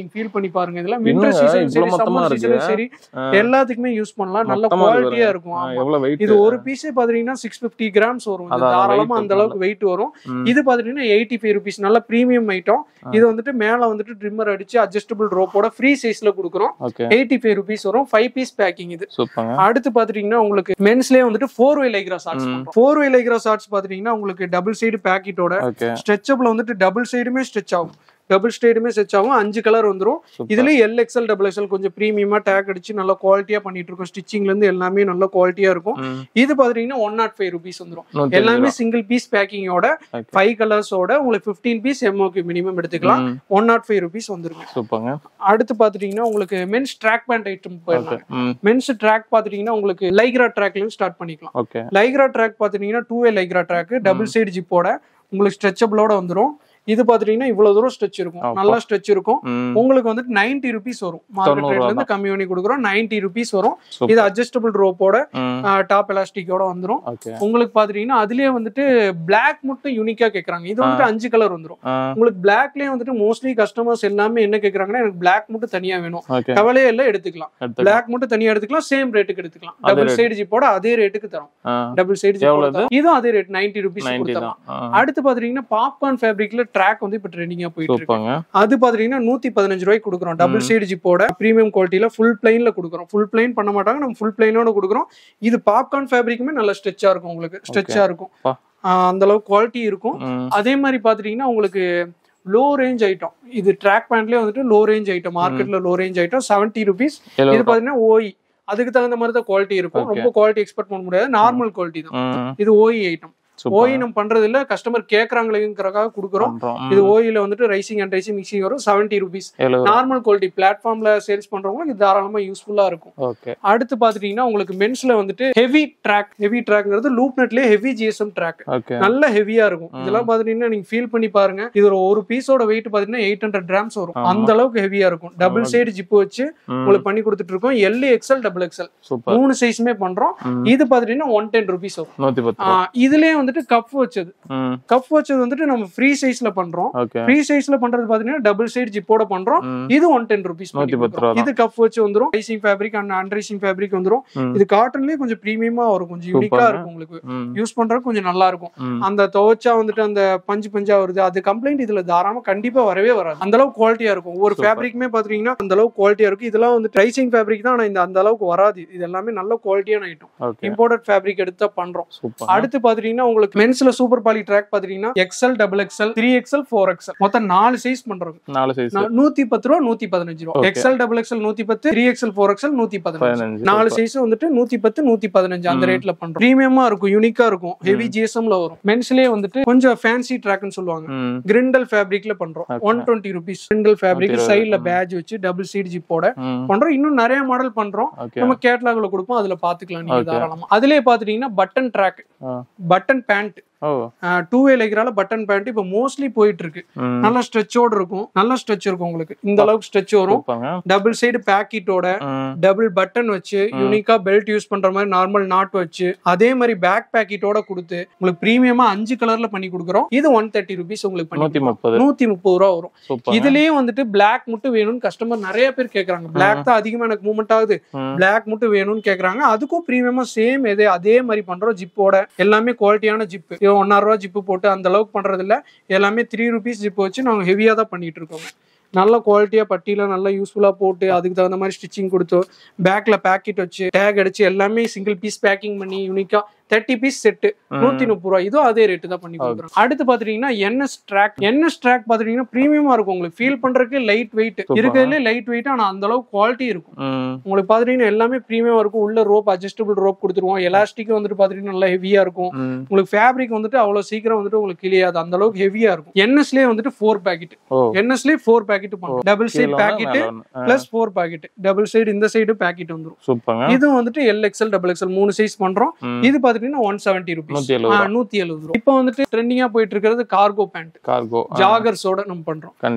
பண்ணி பாருங்க இதுல என்னங்க, வின்டர் சீசன் இவ்வளவு சரி மொத்தமா சம்மர் இருக்கு? சீசன் சரி ஆ, எல்லாத்துக்குமே யூஸ் பண்ணலாம் நல்ல மொத்தமா இருக்கு குவாலிட்டியா இருக்கும் ஆ, ஆமா. எவ்வளவு வெயிட் இது ஒரு பீஸே பாத்தீங்கன்னா சிக்ஸ் பிப்டி கிராம்ஸ் வரும் இது அதான், அதான் தாராளமா weight அந்த அளவுக்கு வெயிட் வரும் ம். இது பாத்தீங்கன்னா எயிட்டி ஃபைவ் ருபீஸ் நல்ல பிரீமியம் ஐட்டம் ஆ. இது வந்துட்டு மேல வந்துட்டு ட்ரிம்மர் அடிச்சு அட்ஜஸ்டபிள் ரோப்போட ஃப்ரீ சைஸ்ல கொடுக்குறோம் ஓகே எயிட்டி ஃபைவ் ருபீஸ் வரும் ஃபைவ் பீஸ் பேக்கிங் இது சூப்பர்ங்க அடுத்து பாத்துட்டீங்கன்னா உங்களுக்கு மென்ஸ்லயே வந்துட்டு ஃபோர் வே லைக்ரா ஷார்ட்ஸ் ம். ஃபோர் வே லைக்ரா ஷார்ட்ஸ் பாத்துட்டீங்கன்னா உங்களுக்கு double side pocket okay stretchable வந்துட்டு டபுள் சைடுமே ஸ்ட்ரெச் ஆகும் டபுள் சைடுமே ஸ்ட்ரெச் ஆகும் அஞ்சு கலர் வந்துரும் சூப்பர் இதுல எல் எக்ஸ்எல் டபுள் எக்ஸ்எல் கொஞ்சம் ப்ரீமியமா டேக் அடிச்சு நல்ல குவாலிட்டியா பண்ணிட்டு இருக்கோம் ஸ்டிச்சிங்ல இருந்து எல்லாமே நல்ல குவாலிட்டியா இருக்கும் ம். இது பாத்துட்டீங்கன்னா ஒன் நாட் ஃபைவ் ருபீஸ் வந்துரும் நூத்தி எல்லாமே இருபது சிங்கிள் பீஸ் பேக்கிங்கோட Okay. ஃபைவ் கலர்ஸோட உங்களுக்கு ஃபிஃப்டீன் பீஸ் எம்ஓக்கு மினிமம் எடுத்துக்கலாம் ம், ஒன் நாட் ஃபைவ் ருபீஸ் வந்துருங்க சூப்பர்ங்க அடுத்து பாத்துட்டீங்கன்னா உங்களுக்கு men's track pant item okay போயிடலாம் ம் மென்ஸ் ட்ராக் பாத்துட்டீங்கன்னா உங்களுக்கு லைக்ரா ட்ராக்லயும் ஸ்டார்ட் பண்ணிக்கலாம் ஓகே லைக்ரா ட்ராக் பாத்துட்டீங்கன்னா two way Lycra track double side ஜிப்போட உங்களுக்கு ஸ்ட்ரெச்சபிளோட வந்துரும் இது பாத்துட்டீங்கன்னா இவ்வளவு தூரம் ஸ்ட்ரெச் இருக்கும் அப்பா. நல்லா ஸ்ட்ரெச் இருக்கும் ம் உங்களுக்கு வந்துட்டு நைன்டி ருபீஸ் வரும் மார்க்கெட் தொண்ணூறு ரேட்ல ரூபா இருந்து கம்மி பண்ணி கொடுக்குறோம் நைன்டி ருபீஸ் வரும் சூப்பர் இது அட்ஜஸ்டபிள் ரோப்போட ம் டாப் எலாஸ்டிக்கோட வந்துரும் ஓகே உங்களுக்கு பாத்துட்டீங்கன்னா அதுலயே வந்துட்டு பிளாக் மட்டும் யூனிக்கா கேக்குறாங்க இது வந்துட்டு அஞ்சு கலர் வந்துரும் ஆ உங்களுக்கு பிளாக்லயே வந்துட்டு மோஸ்ட்லி கஸ்டமர்ஸ் எல்லாமே என்ன கேக்குறாங்கன்னா எனக்கு பிளாக் மட்டும் தனியா வேணும் ஓகே கவலையே இல்ல எடுத்துக்கலாம் எடுத்து பிளாக் மட்டும் தனியா எடுத்துக்கலாம் சேம் ரேட்டுக்கு எடுத்துக்கலாம் அதே டபுள் rate. சைடு ஜிப்போட அதே ரேட்டுக்கு தரோம் ஆ டபுள் சைடு எவ்வளவு ஜிப்போட இதுவும் அதே ரேட் நைன்டி ருபீஸ் 90 கொடுத்தலாம் தான் ஆ, அடுத்து பாத்துட்டீங்கன்னா பாப்கார்ன் ஃபேப்ரிக்ல ட்ராக் வந்து இப்ப ட்ரெண்டிங்கா போயிட்டு இருக்கு சூப்பர்ங்க அது பாத்துட்டீங்கன்னா நூத்தி பதினஞ்சு ரூபாய்க்கு கொடுக்குறோம் டபுள் சைடு ஜிப்போட பிரீமியம் குவாலிட்டியில ஃபுல் பிளைன்ல கொடுக்குறோம் ஃபுல் பிளைன் பண்ண மாட்டாங்க நம்ம ஃபுல் பிளைனோட கொடுக்குறோம் இது பாப்கார்ன் ஃபேப்ரிக்குமே நல்ல ஸ்ட்ரெச்சா இருக்கும் உங்களுக்கு ஸ்ட்ரெச்சா இருக்கும் பா. ஆஹ் அந்த அளவுக்கு குவாலிட்டி இருக்கும் ம் அதே மாதிரி பாத்துட்டீங்கன்னா உங்களுக்கு லோ ரேஞ்ச் ஐட்டம் இது ட்ராக் பேண்ட்லயே வந்துட்டு லோ ரேஞ்ச் ஐட்டம் மார்க்கெட்ல low range item seventy rupees இது எழுபது ரூபா. பாத்தீங்கன்னா ஓஇ அதுக்கு தகுந்த மாதிரி தான் குவாலிட்டி இருக்கும் Okay. ரொம்ப குவாலிட்டி எக்ஸ்பெக்ட் பண்ண முடியாது நார்மல் குவாலிட்டி தான் ம் இது ஓஇ ஐட்டம் சூப்பர் ஓஇ நம்ம பண்றது இல்ல கஸ்டமர் கேக்குறாங்களேங்கிறக்காக கொடுக்குறோம் பண்றோம் இது ஓயில வந்துட்டு ரைசிங் அண்ட் ரைசிங் மிக்சிங் வரும் செவன்ட்டி ருபீஸ் எழுபது நார்மல் குவாலிட்டி பிளாட்ஃபார்ம்ல சேல்ஸ் பண்றவங்களுக்கு இது தாராளமா யூஸ்ஃபுல்லா இருக்கும் ஓகே அடுத்து பாத்துட்டீங்கன்னா உங்களுக்கு மென்ஸ்ல வந்துட்டு ஹெவி ட்ராக் ஹெவி ட்ராக்ங்கிறது லூப் நெட்லயே ஹெவி ஜிஎஸ்எம் ட்ராக் ஓகே நல்ல ஹெவியா இருக்கும் இதெல்லாம் பாத்துட்டீங்கன்னா நீங்க ஃபீல் பண்ணி பாருங்க இது ஒரு ஒரு பீஸோட வெயிட் பாத்தீங்கன்னா எயிட் ஹண்ட்ரட் கிராம்ஸ் வரும் ஆமா. அந்த அளவுக்கு ஹெவியா இருக்கும் டபுள் சைடு ஜிப்பு வச்சு ம் உங்களுக்கு பண்ணி கொடுத்துட்டு இருக்கோம் L XL double XL super மூணு சைஸுமே பண்றோம் ம். இது பாத்துட்டீங்கன்னா ஒன் டென் ருபீஸ் வரும் நூத்தி பத்து ரூபா. ஆஹ் இதுலயே வந்துட்டு கப் வச்சது ம் கப் வச்சது வந்துட்டு நம்ம ஃப்ரீ சைஸ்ல பண்றோம் ஓகே ஃப்ரீ சைஸ்ல பண்றது பாத்தீங்கன்னா டபுள் சைடு ஜிப்போட பண்றோம் ம் இது ஒன் டென் ருபீஸ் நூத்தி பத்து ரூபா தான். இது கப் வச்சு வந்துரும் rising fabric and unrising fabric வந்துரும் ம். இது காட்டன்லயே கொஞ்சம் பிரீமியமா வரும் கொஞ்சம் யூனிக்கா சூப்பர்ங்க. இருக்கும் உங்களுக்கு ம் யூஸ் பண்றதுக்கு கொஞ்சம் நல்லா இருக்கும் ம் அந்த துவைச்சா வந்துட்டு அந்த பஞ்சு பஞ்சா வருது அது கம்ப்ளைண்ட் இதுல தாராளமா கண்டிப்பா வரவே வராது அந்த அளவுக்கு குவாலிட்டியா இருக்கும் ஒவ்வொரு Super. ஃபேப்ரிக்குமே பாத்தீங்கன்னா அந்த அளவுக்கு குவாலிட்டியா இருக்கும் இதெல்லாம் வந்து ரைசிங் ஃபேப்ரிக் தான் ஆனா இந்த அந்த அளவுக்கு வராது இது எல்லாமே நல்ல குவாலிட்டியான ஐட்டம் ஓகே இம்போர்ட்டட் ஃபேப்ரிக் எடுத்து தான் பண்றோம் சூப்பர் அடுத்து பாத்துட்டீங்கன்னா உங்களுக்கு மென்ஸ்ல சூப்பர் பாலி ட்ராக் பாத்துட்டீங்கன்னா XL double XL three XL four XL மொத்தம் நாலு சைஸ் பண்றோம் நாலு சைஸ் நா- நூத்தி பத்து ரூபா நூத்தி பதினஞ்சு ரூபா Okay. எக்ஸ்எல் டபுள் எக்ஸ்எல் நூத்தி பத்து த்ரீ எக்ஸ்எல் ஃபோர் எக்ஸ்எல் நூத்தி பதினஞ்சு பதினஞ்சு நாலு சூப்பர். சைஸ் வந்துட்டு நூத்தி பத்து நூத்தி பதினஞ்சு அந்த ம். ரேட்ல பண்றோம் பிரீமியமா இருக்கும் யூனிக்கா இருக்கும் ஹெவி ஜிஎஸ்எம்ல வரும் மென்ஸ்லயே வந்துட்டு கொஞ்சம் ஃபேன்சி ட்ராக்னு சொல்லுவாங்க ம் கிரிண்டல் ஃபேப்ரிக்ல பண்றோம் Okay. ஒன் டுவெண்ட்டி ருபீஸ் கிரிண்டல் ஃபேப்ரிக் இருபது. சைட்ல ம். பேட்ச் வச்சு டபுள் சீட் ஜிப்போட ம் பண்றோம் இன்னும் நிறைய மாடல் பண்றோம் ஓகே நம்ம கேட்லாக்ல கொடுப்போம் அதுல பாத்துக்கலாம் நீங்க Okay. தாராளமா அதுலயே பாத்துட்டீங்கன்னா பட்டன் ட்ராக் ஆ. பட்டன் பேண்ட் ஓ டூ வே லைக்ரால பட்டன் பேண்ட் இப்ப மோஸ்ட்லி போயிட்டு இருக்கு ம் நல்ல ஸ்ட்ரெச்சோட இருக்கும் நல்ல ஸ்ட்ரெச் இருக்கும் உங்களுக்கு இந்த அளவுக்கு ஸ்ட்ரெச் வரும் சூப்பர்ங்க டபுள் சைடு பேக்கெட்டோட ம் டபுள் பட்டன் வச்சு யூனிக்கா பெல்ட் யூஸ் பண்ற மாதிரி நார்மல் நாட் வச்சு அதே மாதிரி பேக் பேக்கெட்டோட கொடுத்து உங்களுக்கு பிரீமியமா அஞ்சு கலர்ல பண்ணி கொடுக்குறோம் இது ஒன் தேர்ட்டி ருபீஸ் உங்களுக்கு பண்ணி நூத்தி கொடுக்குறோம். முப்பது நூத்தி முப்பது ரூபா வரும் சூப்பர் இதுலயும் வந்துட்டு பிளாக் மட்டும் வேணும்னு கஸ்டமர் நிறைய பேர் கேக்குறாங்க பிளாக் தான் அதிகமா எனக்கு மூவ்மெண்ட் ஆகுது ம். பிளாக் மட்டும் வேணும்னு கேக்குறாங்க அதுக்கும் பிரீமியமா சேம் இதே அதே மாதிரி பண்றோம் ஜிப்போட எல்லாமே குவாலிட்டியான ஜிப்பு இது ஒன்னாயிரம் ரூபா ஜிப்பு போட்டு அந்த அளவுக்கு பண்றது இல்ல எல்லாமே த்ரீ ருபீஸ் ஜிப் வச்சு நாங்க ஹெவியா தான் பண்ணிட்டு இருக்கோம் நல்ல குவாலிட்டியா பட்டியில நல்லா யூஸ்ஃபுல்லா போட்டு அதுக்கு தகுந்த மாதிரி ஸ்டிச்சிங் கொடுத்து பேக்ல பேக்கெட் வச்சு டேக் அடிச்சு எல்லாமே சிங்கிள் பீஸ் பேக்கிங் பண்ணி யூனிக்கா தேர்ட்டி பீஸ் செட்டு நூத்தி முப்பது ரூபா இதுவும் அதே ரேட்டு தான் பண்ணி கொடுக்குறோம் அடுத்து பாத்துட்டீங்கன்னா என்எஸ் ட்ராக் என்எஸ் ட்ராக் பாத்துட்டீங்கன்னா பிரீமியமா இருக்கும் உங்களுக்கு ஃபீல் பண்றதுக்கு லைட் வெயிட் Super. இருக்கிறதுலே லைட் வெயிட் ஆனா அந்த அளவுக்கு குவாலிட்டி இருக்கும் ம் உங்களுக்கு பாத்துட்டீங்கன்னா எல்லாமே பிரீமியமா இருக்கும் உள்ள ரோப் அட்ஜஸ்டபிள் ரோப் கொடுத்துருவோம் எலாஸ்டிக் வந்துட்டு பாத்துட்டீங்கன்னா நல்லா ஹெவியா இருக்கும் ம் உங்களுக்கு ஃபேப்ரிக் வந்துட்டு அவ்வளவு சீக்கிரம் வந்துட்டு உங்களுக்கு கிளியாது அந்த அளவுக்கு ஹெவியா இருக்கும் என்எஸ்லயே வந்துட்டு ஃபோர் பேக்கெட் ஓ என்எஸ்லயே ஃபோர் பேக்கெட் பண்ணுவோம் டபுள் கீழ சைடு ஒண்ணு, பேக்கெட் மேல ஒண்ணு. ஆ, plus four pocket double side இந்த சைடு பேக்கெட் வந்துரும் சூப்பர்ங்க இதுவும் வந்துட்டு எல் எக்ஸ்எல் டபுள் எக்ஸ்எல் மூணு சைஸ் பண்றோம் ம். இது பாத்துட்டீங்கன்னா ஒன் செவன்ட்டி ருபீஸ் நூத்தி எழுபது ரூபா. நூத்தி எழுபது ரூபா இப்போ வந்துட்டு ட்ரெண்டிங்கா போயிட்டு இருக்கிறது கார்கோ பேண்ட் கார்கோ ஜாகர்ஸோட நம்ம பண்றோம் கண்டிப்பா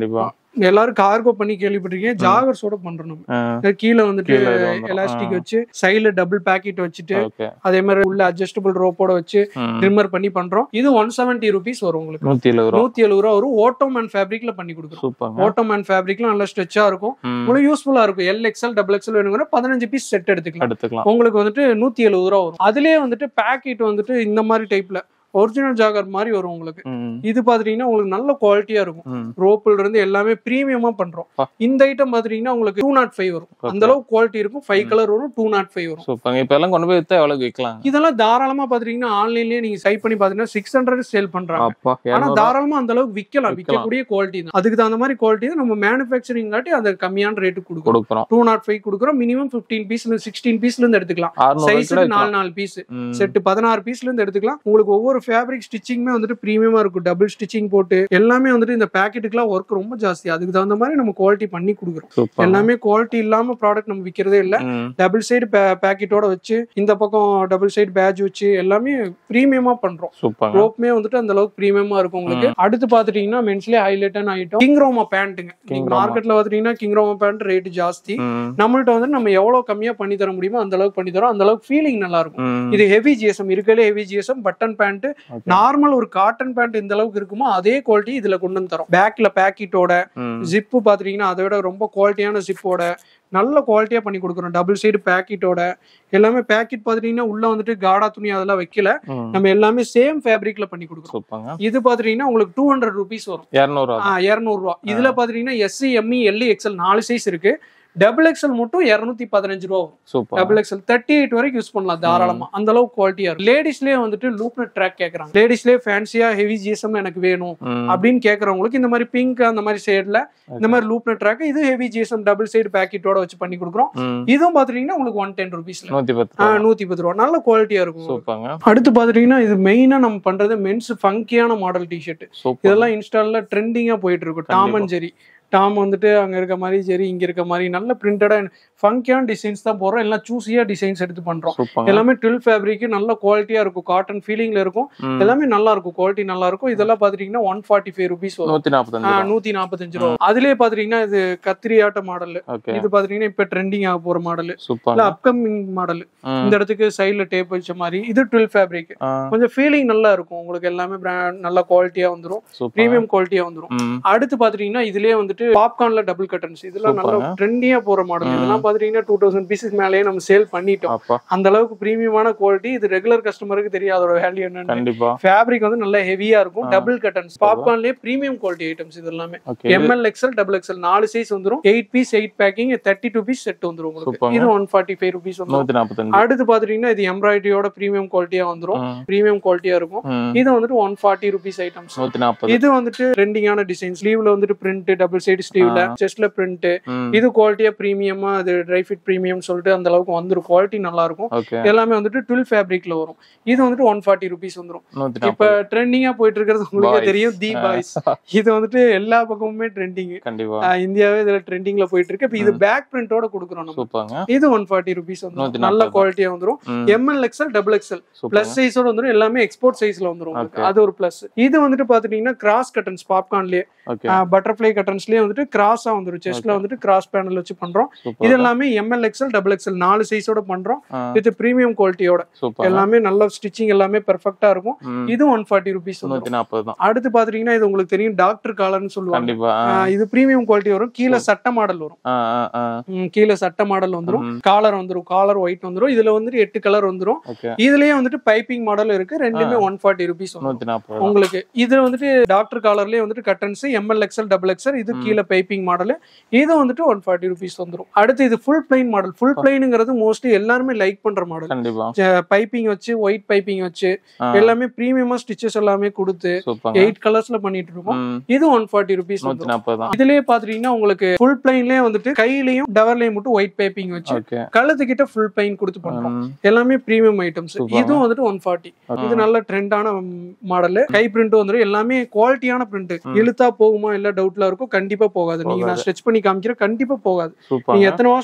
எல்லாரும் கார்கோ பண்ணி கேள்விப்பட்டிருக்கீங்க ஜாகர்ஸோட பண்றோம் நம்ம கீழே வந்துட்டு கீழே இது வந்துரும். எலாஸ்டிக் வச்சு சைடுல டபுள் பேக்கெட் வச்சுட்டு ஓகே அதே மாதிரி உள்ள அட்ஜஸ்டபிள் ரோப்போட வச்சு ட்ரிம்மர் பண்ணி பண்றோம் இது ஒன் செவன்ட்டி ருபீஸ் வரும் உங்களுக்கு நூத்தி எழுபது ரூபா நூத்தி எழுபது ரூபா வரும் ஓட்டோமேன் ஃபேப்ரிக்ல பண்ணி கொடுக்குறோம் சூப்பர்ங்க ஓட்டோமேன் ஃபேப்ரிக்ல நல்லா ஸ்ட்ரெச்சா இருக்கும் ம். உங்களுக்கு யூஸ்ஃபுல்லா இருக்கும் எல் எக்ஸ்எல் டபுள் எக்ஸ்எல் வேணுங்கிற பதினஞ்சு பீஸ் செட் எடுத்துக்கலாம் எடுத்துக்கலாம் உங்களுக்கு வந்துட்டு நூத்தி எழுபது ரூபா வரும் அதுலயே வந்துட்டு பேக்கெட் வந்துட்டு இந்த மாதிரி டைப்ல ஒரிஜினல் ஜாகர் மாதிரி வரும் உங்களுக்கு ம். இது பாத்துட்டீங்கன்னா உங்களுக்கு நல்ல குவாலிட்டியா இருக்கும் ம். ரோப்புல இருந்து எல்லாமே பிரீமியமா பண்றோம் பா. இந்த ஐட்டம் பாத்துட்டீங்கன்னா உங்களுக்கு டூ நாட் ஃபைவ் வரும் அந்த அளவுக்கு குவாலிட்டி இருக்கும் ஃபைவ் கலர் வரும் டூ நாட் ஃபைவ் வரும் சூப்பர்ங்க இப்ப எல்லாம் கொண்டு போய் வித்தா எவ்வளவு விற்கலாம் இதெல்லாம் தாராளமா பாத்துட்டீங்கன்னா ஆன்லைன்லயே நீங்க சைட் பண்ணி பாத்தீங்கன்னா சிக்ஸ் ஹண்ட்ரட் சேல் பண்றாங்க அப்பா ஆனா இரநூறு தாராளமா அந்த அளவுக்கு விக்கலாம் விக்கலாம். விற்கக்கூடிய குவாலிட்டி தான் அதுக்கு தகுந்த மாதிரி குவாலிட்டி தான் நம்ம மேனுஃபேக்சரிங் காட்டி அந்த கம்மியான ரேட்டு கொடுக்கும் கொடுக்குறோம் டூ நாட் ஃபைவ் கொடுக்குறோம் மினிமம் ஃபிஃப்டீன் பீஸ்ல சிக்ஸ்டீன் பீஸ்ல இருந்து எடுத்துக்கலாம் அறுநூறு சைஸ் கூட நாலு நாலு பீஸ் ம். செட்டு பதினாறு பீஸ்ல இருந்து எடுத்துக்கலாம் உங்களுக்கு ஒவ்வொரு ஃபேப்ரிக் ஸ்டிச்சிங்குமே வந்துட்டு பிரீமியமா இருக்கும் டபுள் ஸ்டிச்சிங் போட்டு எல்லாமே வந்துட்டு இந்த பேக்கெட்டுக்குலாம் ஒர்க் ரொம்ப ஜாஸ்தி அதுக்கு தகுந்த மாதிரி நம்ம குவாலிட்டி பண்ணி கொடுக்குறோம் சூப்பர் எல்லாமே குவாலிட்டி இல்லாம ப்ராடக்ட் நம்ம விற்கிறதே இல்ல ம். டபுள் சைடு பேக்கெட்டோட வச்சு இந்த பக்கம் டபுள் சைடு பேட்ச் வச்சு எல்லாமே பிரீமியமா பண்றோம் சூப்பர்ங்க ரோப்மே வந்துட்டு அந்த அளவுக்கு பிரீமியமா இருக்கும் உங்களுக்கு அடுத்து பாத்துட்டீங்கன்னா மென்ஸ்லயே ஹைலைட்டான ஐட்டம் கிங் ரோமா பேண்ட்டுங்க King நீங்க Roma. மார்க்கெட்ல பாத்துட்டீங்கன்னா கிங் ரோமா பேண்ட் ரேட் ஜாஸ்தி ம். நம்மள்ட்ட வந்து நம்ம எவ்வளவு கம்மியா பண்ணி தர முடியுமோ அந்த அளவுக்கு பண்ணி தரோம் அந்த அளவுக்கு ஃபீலிங் நல்லா இருக்கும் ம். இது ஹெவி ஜிஎஸ்எம் இருக்கலே heavy GSM button pant Okay. Normal ஒரு காட்டன் பேண்ட் இந்த அளவுக்கு இருக்குமோ அதே குவாலிட்டி இதுல கொண்டு வந்து தரோம் பேக்ல பேக்கெட்டோட ம். ஜிப்பு பாத்துட்டீங்கன்னா அதை விட ரொம்ப குவாலிட்டியான ஜிப்போட நல்ல குவாலிட்டியா பண்ணி கொடுக்குறோம் டபுள் சைடு பேக்கெட்டோட எல்லாமே பேக்கெட் பாத்துட்டீங்கன்னா உள்ள வந்துட்டு காடா துணி அதெல்லாம் வைக்கல ம். நம்ம எல்லாமே சேம் ஃபேப்ரிக்ல பண்ணி கொடுக்குறோம் சூப்பர்ங்க இது பாத்துட்டீங்கன்னா உங்களுக்கு டூ ஹண்ட்ரட் ருபீஸ் வரும் இரநூறு ரூபா இரநூறு ரூபா இதுல பாத்துட்டீங்கன்னா எஸ்சி எம்இ எல்இ எக்ஸ்எல் நாலு சைஸ் இருக்கு டபுள் எக்ஸ்எல் மட்டும் இரநூத்தி பதினஞ்சு ரூபா வரும் super double XL thirty eight வரைக்கும் யூஸ் பண்ணலாம் தாராளமா அந்த அளவுக்கு குவாலிட்டியா இருக்கும் லேடிஸ்லயே வந்துட்டு லூப்னட் ட்ராக் கேக்குறாங்க லேடிஸ்லயே ஃபேன்சியா ஹெவி ஜிஎஸ்எம் எனக்கு வேணும் ம். அப்படின்னு கேக்குறவங்களுக்கு இந்த மாதிரி பிங்க் அந்த மாதிரி சைடுல இந்த மாதிரி லூப்னட் ட்ராக் இது ஹெவி ஜிஎஸ்எம் டபுள் சைடு பேக்கெட்டோட வச்சு பண்ணி கொடுக்குறோம் ம். இதுவும் பாத்துட்டீங்கன்னா உங்களுக்கு ஒன் டென் ருபீஸ்ல நூத்தி பத்து ரூபா நூத்தி பத்து ரூபா நல்ல குவாலிட்டியா இருக்கும் சூப்பர்ங்க அடுத்து பாத்துட்டீங்கன்னா இது மெயினா நம்ம பண்றது மென்ஸ் ஃபங்கியான மாடல் டிஷர்ட் சூப்பர் இதெல்லாம் இன்ஸ்டால்ல ட்ரெண்டிங்கா போயிட்டு இருக்கும் டாம் அண்ட் ஜெரி டாம் வந்துட்டு அங்க இருக்க மாதிரி ஜெரி இங்க இருக்க மாதிரி நல்ல பிரிண்டடா ஃபங்கியான டிசைன்ஸ் தான் போடுறோம் எல்லாம் சூஸியா டிசைன்ஸ் எடுத்து பண்றோம் சூப்பர்ங்க எல்லாமே டுவெல் ஃபேப்ரிக் நல்ல குவாலிட்டியா இருக்கும் காட்டன் ஃபீலிங்ல இருக்கும் ம். எல்லாமே நல்லா இருக்கும் குவாலிட்டி நல்லா இருக்கும் இதெல்லாம் பாத்துட்டீங்கன்னா ஒன் ஃபார்ட்டி ஃபைவ் ருபீஸ் வரும் நூத்தி நாற்பத்தஞ்சு ஆ, ரூபா நூத்தி நாற்பத்தஞ்சு ரூபா அதுலயே பாத்துட்டீங்கன்னா இது கத்திரியாட்ட மாடல் ஓகே இது பாத்துட்டீங்கன்னா இப்ப ட்ரெண்டிங் ஆக போற மாடல் சூப்பர் இல்ல அப்கமிங் மாடல் ம். இந்த இடத்துக்கு சைடுல டேப் வச்ச மாதிரி இது டுவெல் ஃபேப்ரிக் ஆ, கொஞ்சம் ஃபீலிங் நல்லா இருக்கும் உங்களுக்கு எல்லாமே brand நல்ல குவாலிட்டியா வந்துரும் சூப்பர் ப்ரீமியம் குவாலிட்டியா வந்துரும் ம். அடுத்து பாத்துட்டீங்கன்னா இதுலயே வந்துட்டு பாப்கார்ன்ல டபுள் கட்டன்ஸ் இதெல்லாம் நல்ல சூப்பர்ங்க. ட்ரெண்டியா போற மாடல் இதெல்லாம் பாத்துட்டீங்கன்னா டூ தௌசண்ட் பீசஸ் மேலேயே நம்ம சேல் பண்ணிட்டோம் அப்பா அந்த அளவுக்கு பிரீமியமான குவாலிட்டி இது ரெகுலர் கஸ்டமருக்கு தெரியும் அதோட வேல்யூ என்னன்னு கண்டிப்பா ஃபேப்ரிக் வந்து நல்ல ஹெவியா இருக்கும் டபுள் கட்டன்ஸ் பாப்கார்ன்லயே பிரீமியம் குவாலிட்டி ஐட்டம்ஸ் இது எல்லாமே okay M L XL double XL நாலு சைஸ் வந்துரும் eight piece eight packing thirty two piece set வந்துரும் உங்களுக்கு சூப்பர்ங்க. இது ஒன் ஃபார்ட்டி ஃபைவ் ருபீஸ் வந்துரும் நூத்தி நாற்பத்தஞ்சு அடுத்து பாத்துட்டீங்கன்னா இது எம்ப்ராய்டரியோட பிரீமியம் குவாலிட்டியா வந்துரும் ம். பிரீமியம் குவாலிட்டியா இருக்கும் ம். இது வந்துட்டு ஒன் ஃபார்ட்டி ருபீஸ் ஐட்டம்ஸ் நூத்தி நாற்பது இது வந்துட்டு ட்ரெண்டிங்கான டிசைன் ஸ்லீவ்ல வந்துட்டு பிரிண்ட் டபுள் சைடு ஸ்லீவ்ல செஸ்ட்ல பிரிண்ட் ம். இது குவாலிட்டியா பிரீமியமா அது ட்ரை ஃபிட் பிரீமியம் சொல்லிட்டு அந்த அளவுக்கு வந்துரும் குவாலிட்டி நல்லா இருக்கும் ஓகே எல்லாமே வந்துட்டு டுவெல் ஃபேப்ரிக்ல வரும் இது வந்துட்டு ஒன் ஃபார்ட்டி ருபீஸ் வந்துரும் நூத்தி இப்ப நாற்பது ட்ரெண்டிங்கா போயிட்டு இருக்கிறது உங்களுக்கே Boys. தெரியும் தி பாய்ஸ் இது வந்துட்டு எல்லா பக்கமுமே ட்ரெண்டிங் கண்டிப்பா இந்தியாவே இதுல ட்ரெண்டிங்ல போயிட்டு இருக்கு இப்ப இது பேக் பிரிண்டோட கொடுக்குறோம் நம்ம சூப்பர்ங்க இது ஒன் ஃபார்ட்டி ருபீஸ் வந்துரும் நூத்தி நல்ல நாற்பது. குவாலிட்டியா வந்துரும் ம். M L XL double XL super plus சைஸோட வந்துரும் எல்லாமே எக்ஸ்போர்ட் சைஸ்ல வந்துரும் உங்களுக்கு. Okay. அது ஒரு பிளஸ் இது வந்துட்டு பாத்துட்டீங்கன்னா கிராஸ் கட்டன்ஸ் பாப்கார்ன்லயே ஓகே பட்டர்ஃப்ளை கட்டன்ஸ்லயே வந்துட்டு கிராஸா வந்துரும் செஸ்ட்ல வந்துட்டு கிராஸ் பேனல் வச்சு பண்றோம் இது சூப்பர் எல்லாமே எம்எல் எக்ஸ்எல் டபுள் எக்ஸ்எல் நாலு சைஸோட பண்றோம் ஆ. வித் பிரீமியம் குவாலிட்டியோட சூப்பர் எல்லாமே நல்ல ஸ்டிச்சிங் எல்லாமே பெர்ஃபெக்ட்டா இருக்கும் ம். இது ஒன் ஃபார்ட்டி ருபீஸ் வந்துரும் நூத்தி நாற்பது தான் அடுத்து பாத்துட்டீங்கன்னா இது உங்களுக்கு தெரியும் டாக்டர் காலர்னு சொல்லுவாங்க கண்டிப்பா ஆ. ஆ, இது பிரீமியம் குவாலிட்டி வரும் கீழே சட்ட மாடல் வரும் ஆ, ஆ, ஆ. ம், கீழே சட்ட மாடல் வந்துரும் ம். காலர் வந்துரும் காலர் ஒயிட் வந்துரும் இதுல வந்துட்டு எட்டு கலர் வந்துரும் ஓகே இதுலயே வந்துட்டு பைப்பிங் மாடல் இருக்கு ரெண்டுமே ஒன் ஃபார்ட்டி ருபீஸ் வரும் நூத்தி நாற்பது தான். உங்களுக்கு இது வந்துட்டு டாக்டர் காலர்லயே வந்துட்டு buttons M L XL double XL இது கீழே பைப்பிங் மாடல் இது வந்துட்டு ஒன் ஃபார்ட்டி ருபீஸ் வந்துரும் அடுத்து இது ஃபுல் பிளைன் மாடல் ஃபுல் பிளைனுங்கிறது மோஸ்ட்லி எல்லாருமே லைக் பண்ற மாடல் கண்டிப்பா பைப்பிங் வச்சு ஒயிட் பைப்பிங் வச்சு ஆ. எல்லாமே பிரீமியமா ஸ்டிச்சஸ் எல்லாமே கொடுத்து சூப்பர்ங்க எயிட் கலர்ஸ்ல பண்ணிட்டு இருக்கோம் ம். இது ஒன் ஃபார்ட்டி ருபீஸ் நூத்தி நாற்பது தான் இதுலயே பாத்துட்டீங்கன்னா உங்களுக்கு ஃபுல் பிளைன்லயே வந்துட்டு கையிலயும் டவர்லயும் மட்டும் ஒயிட் பைப்பிங் வச்சு ஓகே கழுத்து கிட்ட ஃபுல் பிளைன் கொடுத்து பண்றோம் ம். எல்லாமே பிரீமியம் ஐட்டம்ஸ் Super. இதுவும் வந்துட்டு ஒன் ஃபார்ட்டி இது நல்ல ட்ரெண்டான மாடல் கை பிரிண்ட் வந்துடும் எல்லாமே குவாலிட்டியான பிரிண்ட் இழுத்தா போகுமா இல்ல டவுட்ல இருக்கும் கண்டிப்பா போகாது நீங்க நான் ஸ்ட்ரெச் பண்ணி காமிக்கிறேன் கண்டிப்பா போகாது சூப்பர் நீங்க எத்தனை வாஷ்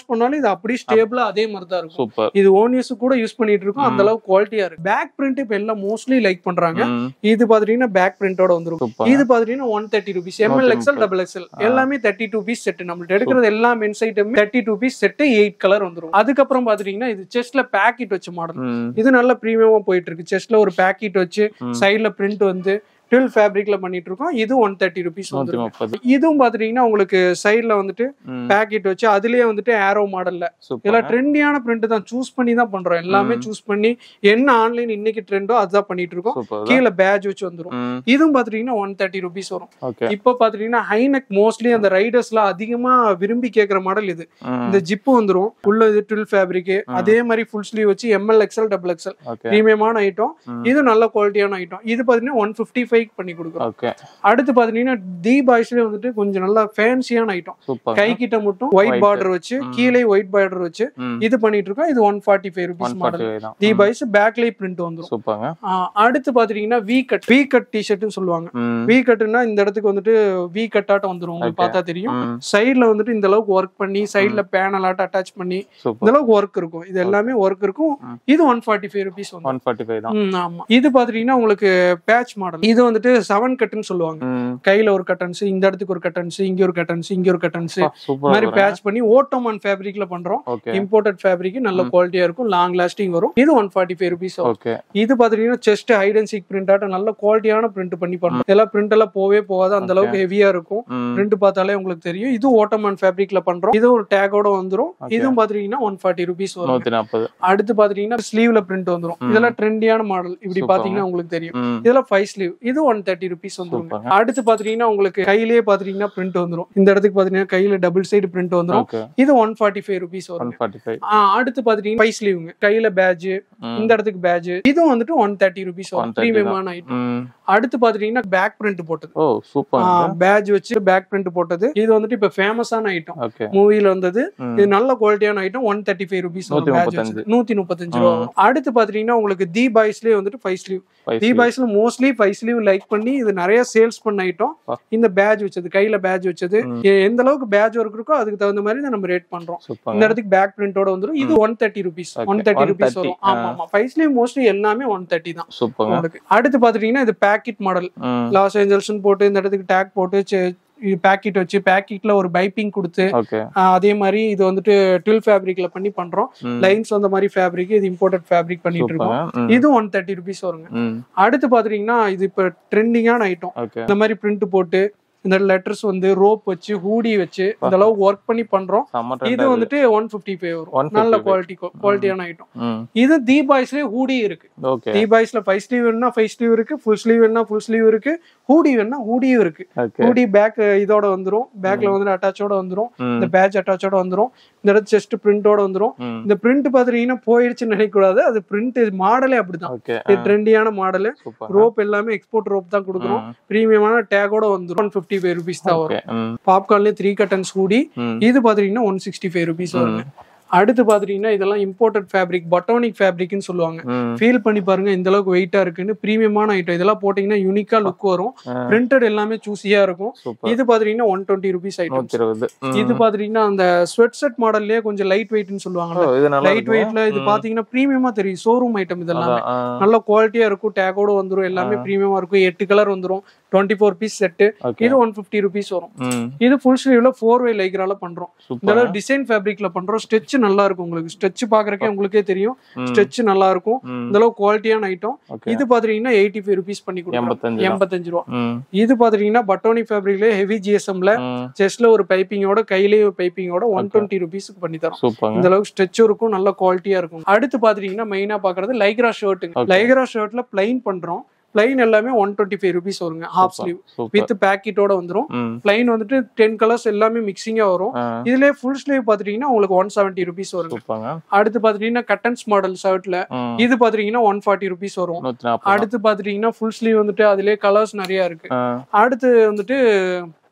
வாஷ் பண்ணாலும் இது அப்படியே ஸ்டேபிளா அதே மாதிரி தான் இருக்கும் சூப்பர் இது ஓன் யூஸ் கூட யூஸ் பண்ணிட்டு இருக்கோம் அந்த அளவுக்கு குவாலிட்டியா இருக்கு பேக் பிரிண்ட் இப்ப எல்லாம் மோஸ்ட்லி லைக் பண்றாங்க இது பாத்துட்டீங்கன்னா பேக் பிரிண்டோட வந்துரும் சூப்பர் இது பாத்துட்டீங்கன்னா one thirty rupees M L XL double XL எல்லாமே தேர்ட்டி டூ பீஸ் செட் நம்மள்ட்ட எடுக்கிறது எல்லா men's item thirty two piece set eight colour வந்துரும் அதுக்கப்புறம் பாத்துட்டீங்கன்னா இது செஸ்ட்ல பேக்கெட் வச்ச மாடல் இது நல்ல ப்ரீமியமா போயிட்டு இருக்கு செஸ்ட்ல ஒரு பேக்கெட் வச்சு ம். சைடுல பிரிண்ட் வந்து டுவெல் ஃபேப்ரிக்ல பண்ணிட்டு இருக்கோம் இது ஒன் தேர்ட்டி ருபீஸ் நூத்தி வந்துரும் முப்பது இதுவும் பாத்துட்டீங்கன்னா உங்களுக்கு சைடுல வந்துட்டு ம். பேக்கெட் வச்சு அதுலயே வந்துட்டு ஏரோ மாடல்ல சூப்பர் இதெல்லாம் ட்ரெண்டியான பிரிண்ட் தான் சூஸ் பண்ணி தான் பண்றோம் எல்லாமே ம். சூஸ் பண்ணி என்ன ஆன்லைன் இன்னைக்கு ட்ரெண்டோ அதுதான் பண்ணிட்டு இருக்கோம் சூப்பர் கீழே பேட்ச் வச்சு வந்துரும் ம் இதுவும் பாத்துட்டீங்கன்னா ஒன் தேர்ட்டி ருபீஸ் வரும் ஓகே இப்ப பாத்துட்டீங்கன்னா ஹைனக் மோஸ்ட்லி அந்த ரைடர்ஸ்லாம் அதிகமா விரும்பி கேக்குற மாடல் இது ம் இந்த ஜிப்பு வந்துரும் உள்ள இது டுவெல் ஃபேப்ரிக் அதே மாதிரி ஃபுல் ஸ்லீவ் வச்சு M L XL double XL okay ப்ரீமியமான ஐட்டம் ம். இது நல்ல குவாலிட்டியான ஐட்டம் இது பாத்தீங்கன்னா ஒன் பிப்டி ஃபைவ் பண்ணி கொடுக்குறோம் ஓகே அடுத்து பாத்தீங்கன்னா தி பாய்ஸ்லயே வந்துட்டு கொஞ்சம் நல்லா ஃபேன்சியான ஐட்டம் சூப்பர் கை கிட்ட மட்டும் ஒயிட் White. பார்டர் வச்சு ம். கீழே ஒயிட் பார்டர் வச்சு ம் இது பண்ணிட்டு இருக்கோம் இது one forty five rupees one model forty தான் தி பாய்ஸ் பேக்லயே பிரிண்ட் வந்துரும் சூப்பர்ங்க ஆ, அடுத்து பாத்துட்டீங்கன்னா வி கட் வி கட் டிஷர்ட்னு சொல்லுவாங்க ம் வி கட்னா இந்த இடத்துக்கு வந்துட்டு வி கட்டாட்டம் வந்துரும் உங்களுக்கு Okay. பார்த்தா தெரியும் ம் சைடுல வந்துட்டு இந்த அளவுக்கு ஒர்க் பண்ணி சைடுல பேனல் ஆட்ட அட்டாச் பண்ணி இந்த சூப்பர் அளவுக்கு ஒர்க் இருக்கும் இது எல்லாமே ஒர்க் இருக்கும் ம். இது ஒன் ஃபார்ட்டி ஃபைவ் ருபீஸ் வந்து ஒன் ஃபார்ட்டி ஃபைவ் தான் ம், ஆமா இது பாத்துட்டீங்கன்னா உங்களுக்கு பேட்ச் மாடல் இது வந்துட்டு செவன் கட்டுன்னு சொல்லுவாங்க ம் கையில ஒரு கட்டன்ஸ் இந்த இடத்துக்கு ஒரு கட்டன்ஸ் இங்க ஒரு கட்டன்ஸ் இங்க ஒரு கட்டன்ஸ் இந்த சூப்பர் மாதிரி பேட்ச் பண்ணி ஓட்டோமன் ஃபேப்ரிக்ல பண்றோம் ஓகே இம்போர்ட்டட் ஃபேப்ரிக் நல்ல குவாலிட்டியா இருக்கும் லாங் லாஸ்டிங் வரும் இது ஒன் ஃபார்ட்டி ஃபைவ் ருபீஸ் வரும் ஓகே இது பாத்துட்டீங்கன்னா chest height and chic print ஆட்டம் நல்ல குவாலிட்டியான பிரிண்ட் பண்ணி பண்றோம் இதெல்லாம் பிரிண்ட் எல்லாம் போவே போகாது அந்த Okay. அளவுக்கு ஹெவியா இருக்கும் ம் பிரிண்ட் பார்த்தாலே உங்களுக்கு தெரியும் இது ஓட்டோமன் ஃபேப்ரிக்ல பண்றோம் இது ஒரு டேகோட வந்துரும் Okay. இதுவும் பாத்துட்டீங்கன்னா ஒன் ஃபார்ட்டி ருபீஸ் வரும் நூத்தி நாற்பது அடுத்து பாத்துட்டீங்கன்னா ஸ்லீவ்ல பிரிண்ட் வந்துரும் ம். இதெல்லாம் ட்ரெண்டியான மாடல் இப்படி Super. பாத்தீங்கன்னா உங்களுக்கு தெரியும் ம் இதெல்லாம் ஃபைவ் ஸ்லீவ் இது ஒன் தேர்ட்டி ருபீஸ் வந்துரும் Super. அடுத்து பாத்துட்டீங்கன்னா உங்களுக்கு கையிலேயே பாத்துட்டீங்கன்னா பிரிண்ட் வந்துரும் இந்த இடத்துக்கு பாத்தீங்கன்னா கையில டபுள் சைடு பிரிண்ட் வந்துரும் ஓகே இது one forty five rupees one வரும் ஃபார்ட்டி ஃபைவ் ஆ, அடுத்து பாத்துட்டீங்கன்னா ஃபைவ் ஸ்லீவுங்க கையில பேட்ச் இந்த இடத்துக்கு பேட்ச் இதுவும் வந்துட்டு ஒன் தேர்ட்டி ருபீஸ் வரும் 130 தான். ப்ரீமியமான ஐட்டம் ம் அடுத்து பாத்துட்டீங்கன்னா பேக் பிரிண்ட் போட்டது ஓ சூப்பர் பேட்ச் வச்சு பேக் பிரிண்ட் போட்டது இது வந்துட்டு இப்ப ஃபேமஸான ஐட்டம் ஓகே மூவில வந்தது ம் இது நல்ல குவாலிட்டியான item one thirty five rupees நூத்தி முப்பத்தஞ்சு. நூத்தி முப்பத்தஞ்சு ரூபா வரும். அடுத்து பாத்துட்டீங்கன்னா உங்களுக்கு தி பாய்ஸ்லயே வந்துட்டு five sleeve Five the sleeve. பாய்ஸ்ல மோஸ்ட்லி ஃபைவ் ஸ்லீவ் லைக் பண்ணி இது நிறைய சேல்ஸ் பண்ண ஐட்டம் ஆ. இந்த பேட்ச் வச்சது கையில பேட்ச் வச்சது ம். எ- எந்த அளவுக்கு பேட்ச் ஒர்க் இருக்கோ அதுக்கு தகுந்த மாதிரி தான் நம்ம ரேட் பண்றோம் சூப்பர் இந்த இடத்துக்கு பேக் பிரிண்டோட வந்துரும் இது one thirty rupees Okay. One thirty rupees 130, வரும் ஆமா ஆமா ஃபைவ் ஸ்லீவ் மோஸ்ட்லி எல்லாமே ஒன் தேர்ட்டி தான் சூப்பர்ங்க உங்களுக்கு அடுத்து பாத்துட்டீங்கன்னா இது பேக்கெட் மாடல் ம் லாஸ் ஏஞ்சல்ஸ்னு போட்டு இந்த இடத்துக்கு டேக் போட்டு பேக்கெட் வச்சு பேக்கெட்ல ஒரு பைப்பிங் கொடுத்து ஓகே ஆஹ் அதே மாதிரி இது வந்துட்டு டுவெல் ஃபேப்ரிக்ல பண்ணி பண்றோம் ம் லைன்ஸ் வந்த மாதிரி ஃபேப்ரிக் இது இம்போர்ட்டட் ஃபேப்ரிக் பண்ணிட்டு இருக்கோம் சூப்பர்ங்க ம் இது ஒன் தேர்ட்டி ருபீஸ் வருங்க ம் அடுத்து பாத்துட்டீங்கன்னா இது இப்ப ட்ரெண்டிங்கான ஐட்டம் ஓகே இந்த மாதிரி பிரிண்ட் போட்டு இந்த லெட்டர்ஸ் வந்து ரோப் வச்சு ஹூடி வச்சு இந்த அளவுக்கு ஒர்க் பண்ணி பண்றோம் செம்ம இது trend வந்துட்டு ஒன் பிப்டி ஃபைவ் வரும் 155. நல்ல குவாலிட்டி குவாலிட்டியான ஐட்டம் ம் இது தி பாய்ஸ்லயே ஹூடி இருக்கு ஓகே தி பாய்ஸ்ல ஃபைவ் ஸ்லீவ் வேணா ஃபைவ் ஸ்லீவ் இருக்கு ஃபுல் ஸ்லீவ் வேணா ஃபுல் ஸ்லீவ் இருக்கு ஹூடி வேணா ஹூடியும் இருக்கு ஓகே ஹூடி பேக் இதோட வந்துரும் பேக்ல வந்து அட்டாச்சோட வந்துரும் ம் இந்த பேட்ச் அட்டாச்சோட வந்துரும் இந்த இடத்து செஸ்ட் பிரிண்டோட வந்துரும் ம் இந்த பிரிண்ட் பாத்துட்டீங்கன்னா போயிடுச்சுன்னு நினைக்க கூடாது அது பிரிண்ட் மாடலே அப்படிதான் ஓகே இது ட்ரெண்டியான மாடல் சூப்பர் ரோப் எல்லாமே எக்ஸ்போர்ட் ரோப் தான் கொடுக்குறோம் பிரீமியமான டேகோட வந்துரும் ஒன் ஃபிஃப்டி ஃபைவ் ருபீஸ் தான் வரும் ஓகே ம் பாப்கார்ன்லேயே த்ரீ கட்டன்ஸ் கூடி ம் இது பாத்துட்டீங்கன்னா ஒன் சிக்ஸ்டி ஃபைவ் ருபீஸ் வருங்க அடுத்து பாத்துட்டீங்கன்னா இதெல்லாம் இம்போர்ட்டட் ஃபேப்ரிக் பட்டோனிக் ஃபேப்ரிக்னு சொல்லுவாங்க ம் ஃபீல் பண்ணி பாருங்க இந்த அளவுக்கு வெயிட்டா இருக்குன்னு பிரீமியமான ஐட்டம் இதெல்லாம் போட்டீங்கன்னா யூனிக்கா லுக் வரும் ஆ. பிரிண்டட் எல்லாமே சூசியா இருக்கும் சூப்பர் இது பாத்துட்டீங்கன்னா ஒன் டுவெண்ட்டி ருபீஸ் ஐட்டம் நூத்தி இருபது ம். இது பாத்துட்டீங்கன்னா அந்த ஸ்வெட் செட் மாடல்லயே கொஞ்சம் லைட் வெயிட்னு ஓ, சொல்லுவாங்கல்ல இது நல்லா லைட் இருக்கு. வெயிட்ல இது ம். பாத்தீங்கன்னா பிரீமியமா தெரியும் ஷோரூம் ஐட்டம் இதெல்லாம் அதான், ஆ. நல்ல குவாலிட்டியா இருக்கும் டேகோட வந்துரும் எல்லாமே பிரீமியமா இருக்கும் எட்டு கலர் வந்துரும் twenty four piece set okay இது ஒன் ஃபிஃப்டி ருபீஸ் வரும் ம் இது ஃபுல் ஸ்லீவ்ல ஃபோர் வே லைக்ரால பண்றோம் இந்த சூப்பர் அளவு டிசைன் ஃபேப்ரிக்ல பண்றோம் ஸ்ட்ரெச் நல்லா இருக்கும் உங்களுக்கு ஸ்ட்ரெச் பாக்குறக்கே உங்களுக்கே தெரியும் ம். ஸ்ட்ரெச் நல்லா இருக்கும் ம் இந்த அளவு குவாலிட்டியான ஐட்டம் ஓகே இது பாத்துட்டீங்கன்னா எயிட்டி ஃபைவ் ருபீஸ் பண்ணி கொடுக்குறோம் எண்பத்தஞ்சு தான். எண்பத்தஞ்சு ரூபா ம் இது பாத்துட்டீங்கன்னா பட்டோனி ஃபேப்ரிக்ல ஹெவி ஜிஎஸ்எம்ல ம் செஸ்ட்ல ஒரு பைப்பிங்கோட கையிலேயே பைப்பிங்கோட ஒன் டுவெண்ட்டி ருபீஸ்க்கு பண்ணி தரோம் சூப்பர்ங்க இந்த அளவுக்கு ஸ்ட்ரெச்சும் இருக்கும் நல்ல குவாலிட்டியா இருக்கும் அடுத்து பாத்துட்டீங்கன்னா மெயினா பாக்குறது லைக்ரா ஷர்ட்டுங்க Okay. லைக்ரா ஷர்ட்ல பிளைன் பண்றோம் பிளைன் எல்லாமே ஒன் டுவெண்ட்டி ஃபைவ் ருபீஸ் வருங்க ஹாஃப் ஸ்லீவ் சூப்பர் வித் பேக்கெட்டோட வந்துரும் ம் பிளைன் வந்துட்டு டென் கலர்ஸ் எல்லாமே மிக்சிங்கா வரும் ஆ இதுலயே ஃபுல் ஸ்லீவ் பாத்துட்டீங்கன்னா உங்களுக்கு ஒன் செவன்ட்டி ருபீஸ் வருங்க சூப்பர்ங்க அடுத்து பாத்துட்டீங்கன்னா கட்டன்ஸ் மாடல் ஷர்ட்ல ம் இது பாத்துட்டீங்கன்னா ஒன் ஃபார்ட்டி ருபீஸ் வரும் நூத்தி நாற்பது அடுத்து பாத்துட்டீங்கன்னா ஃபுல் ஸ்லீவ் வந்துட்டு அதுலயே கலர்ஸ் நிறைய இருக்கு ஆ அடுத்து வந்துட்டு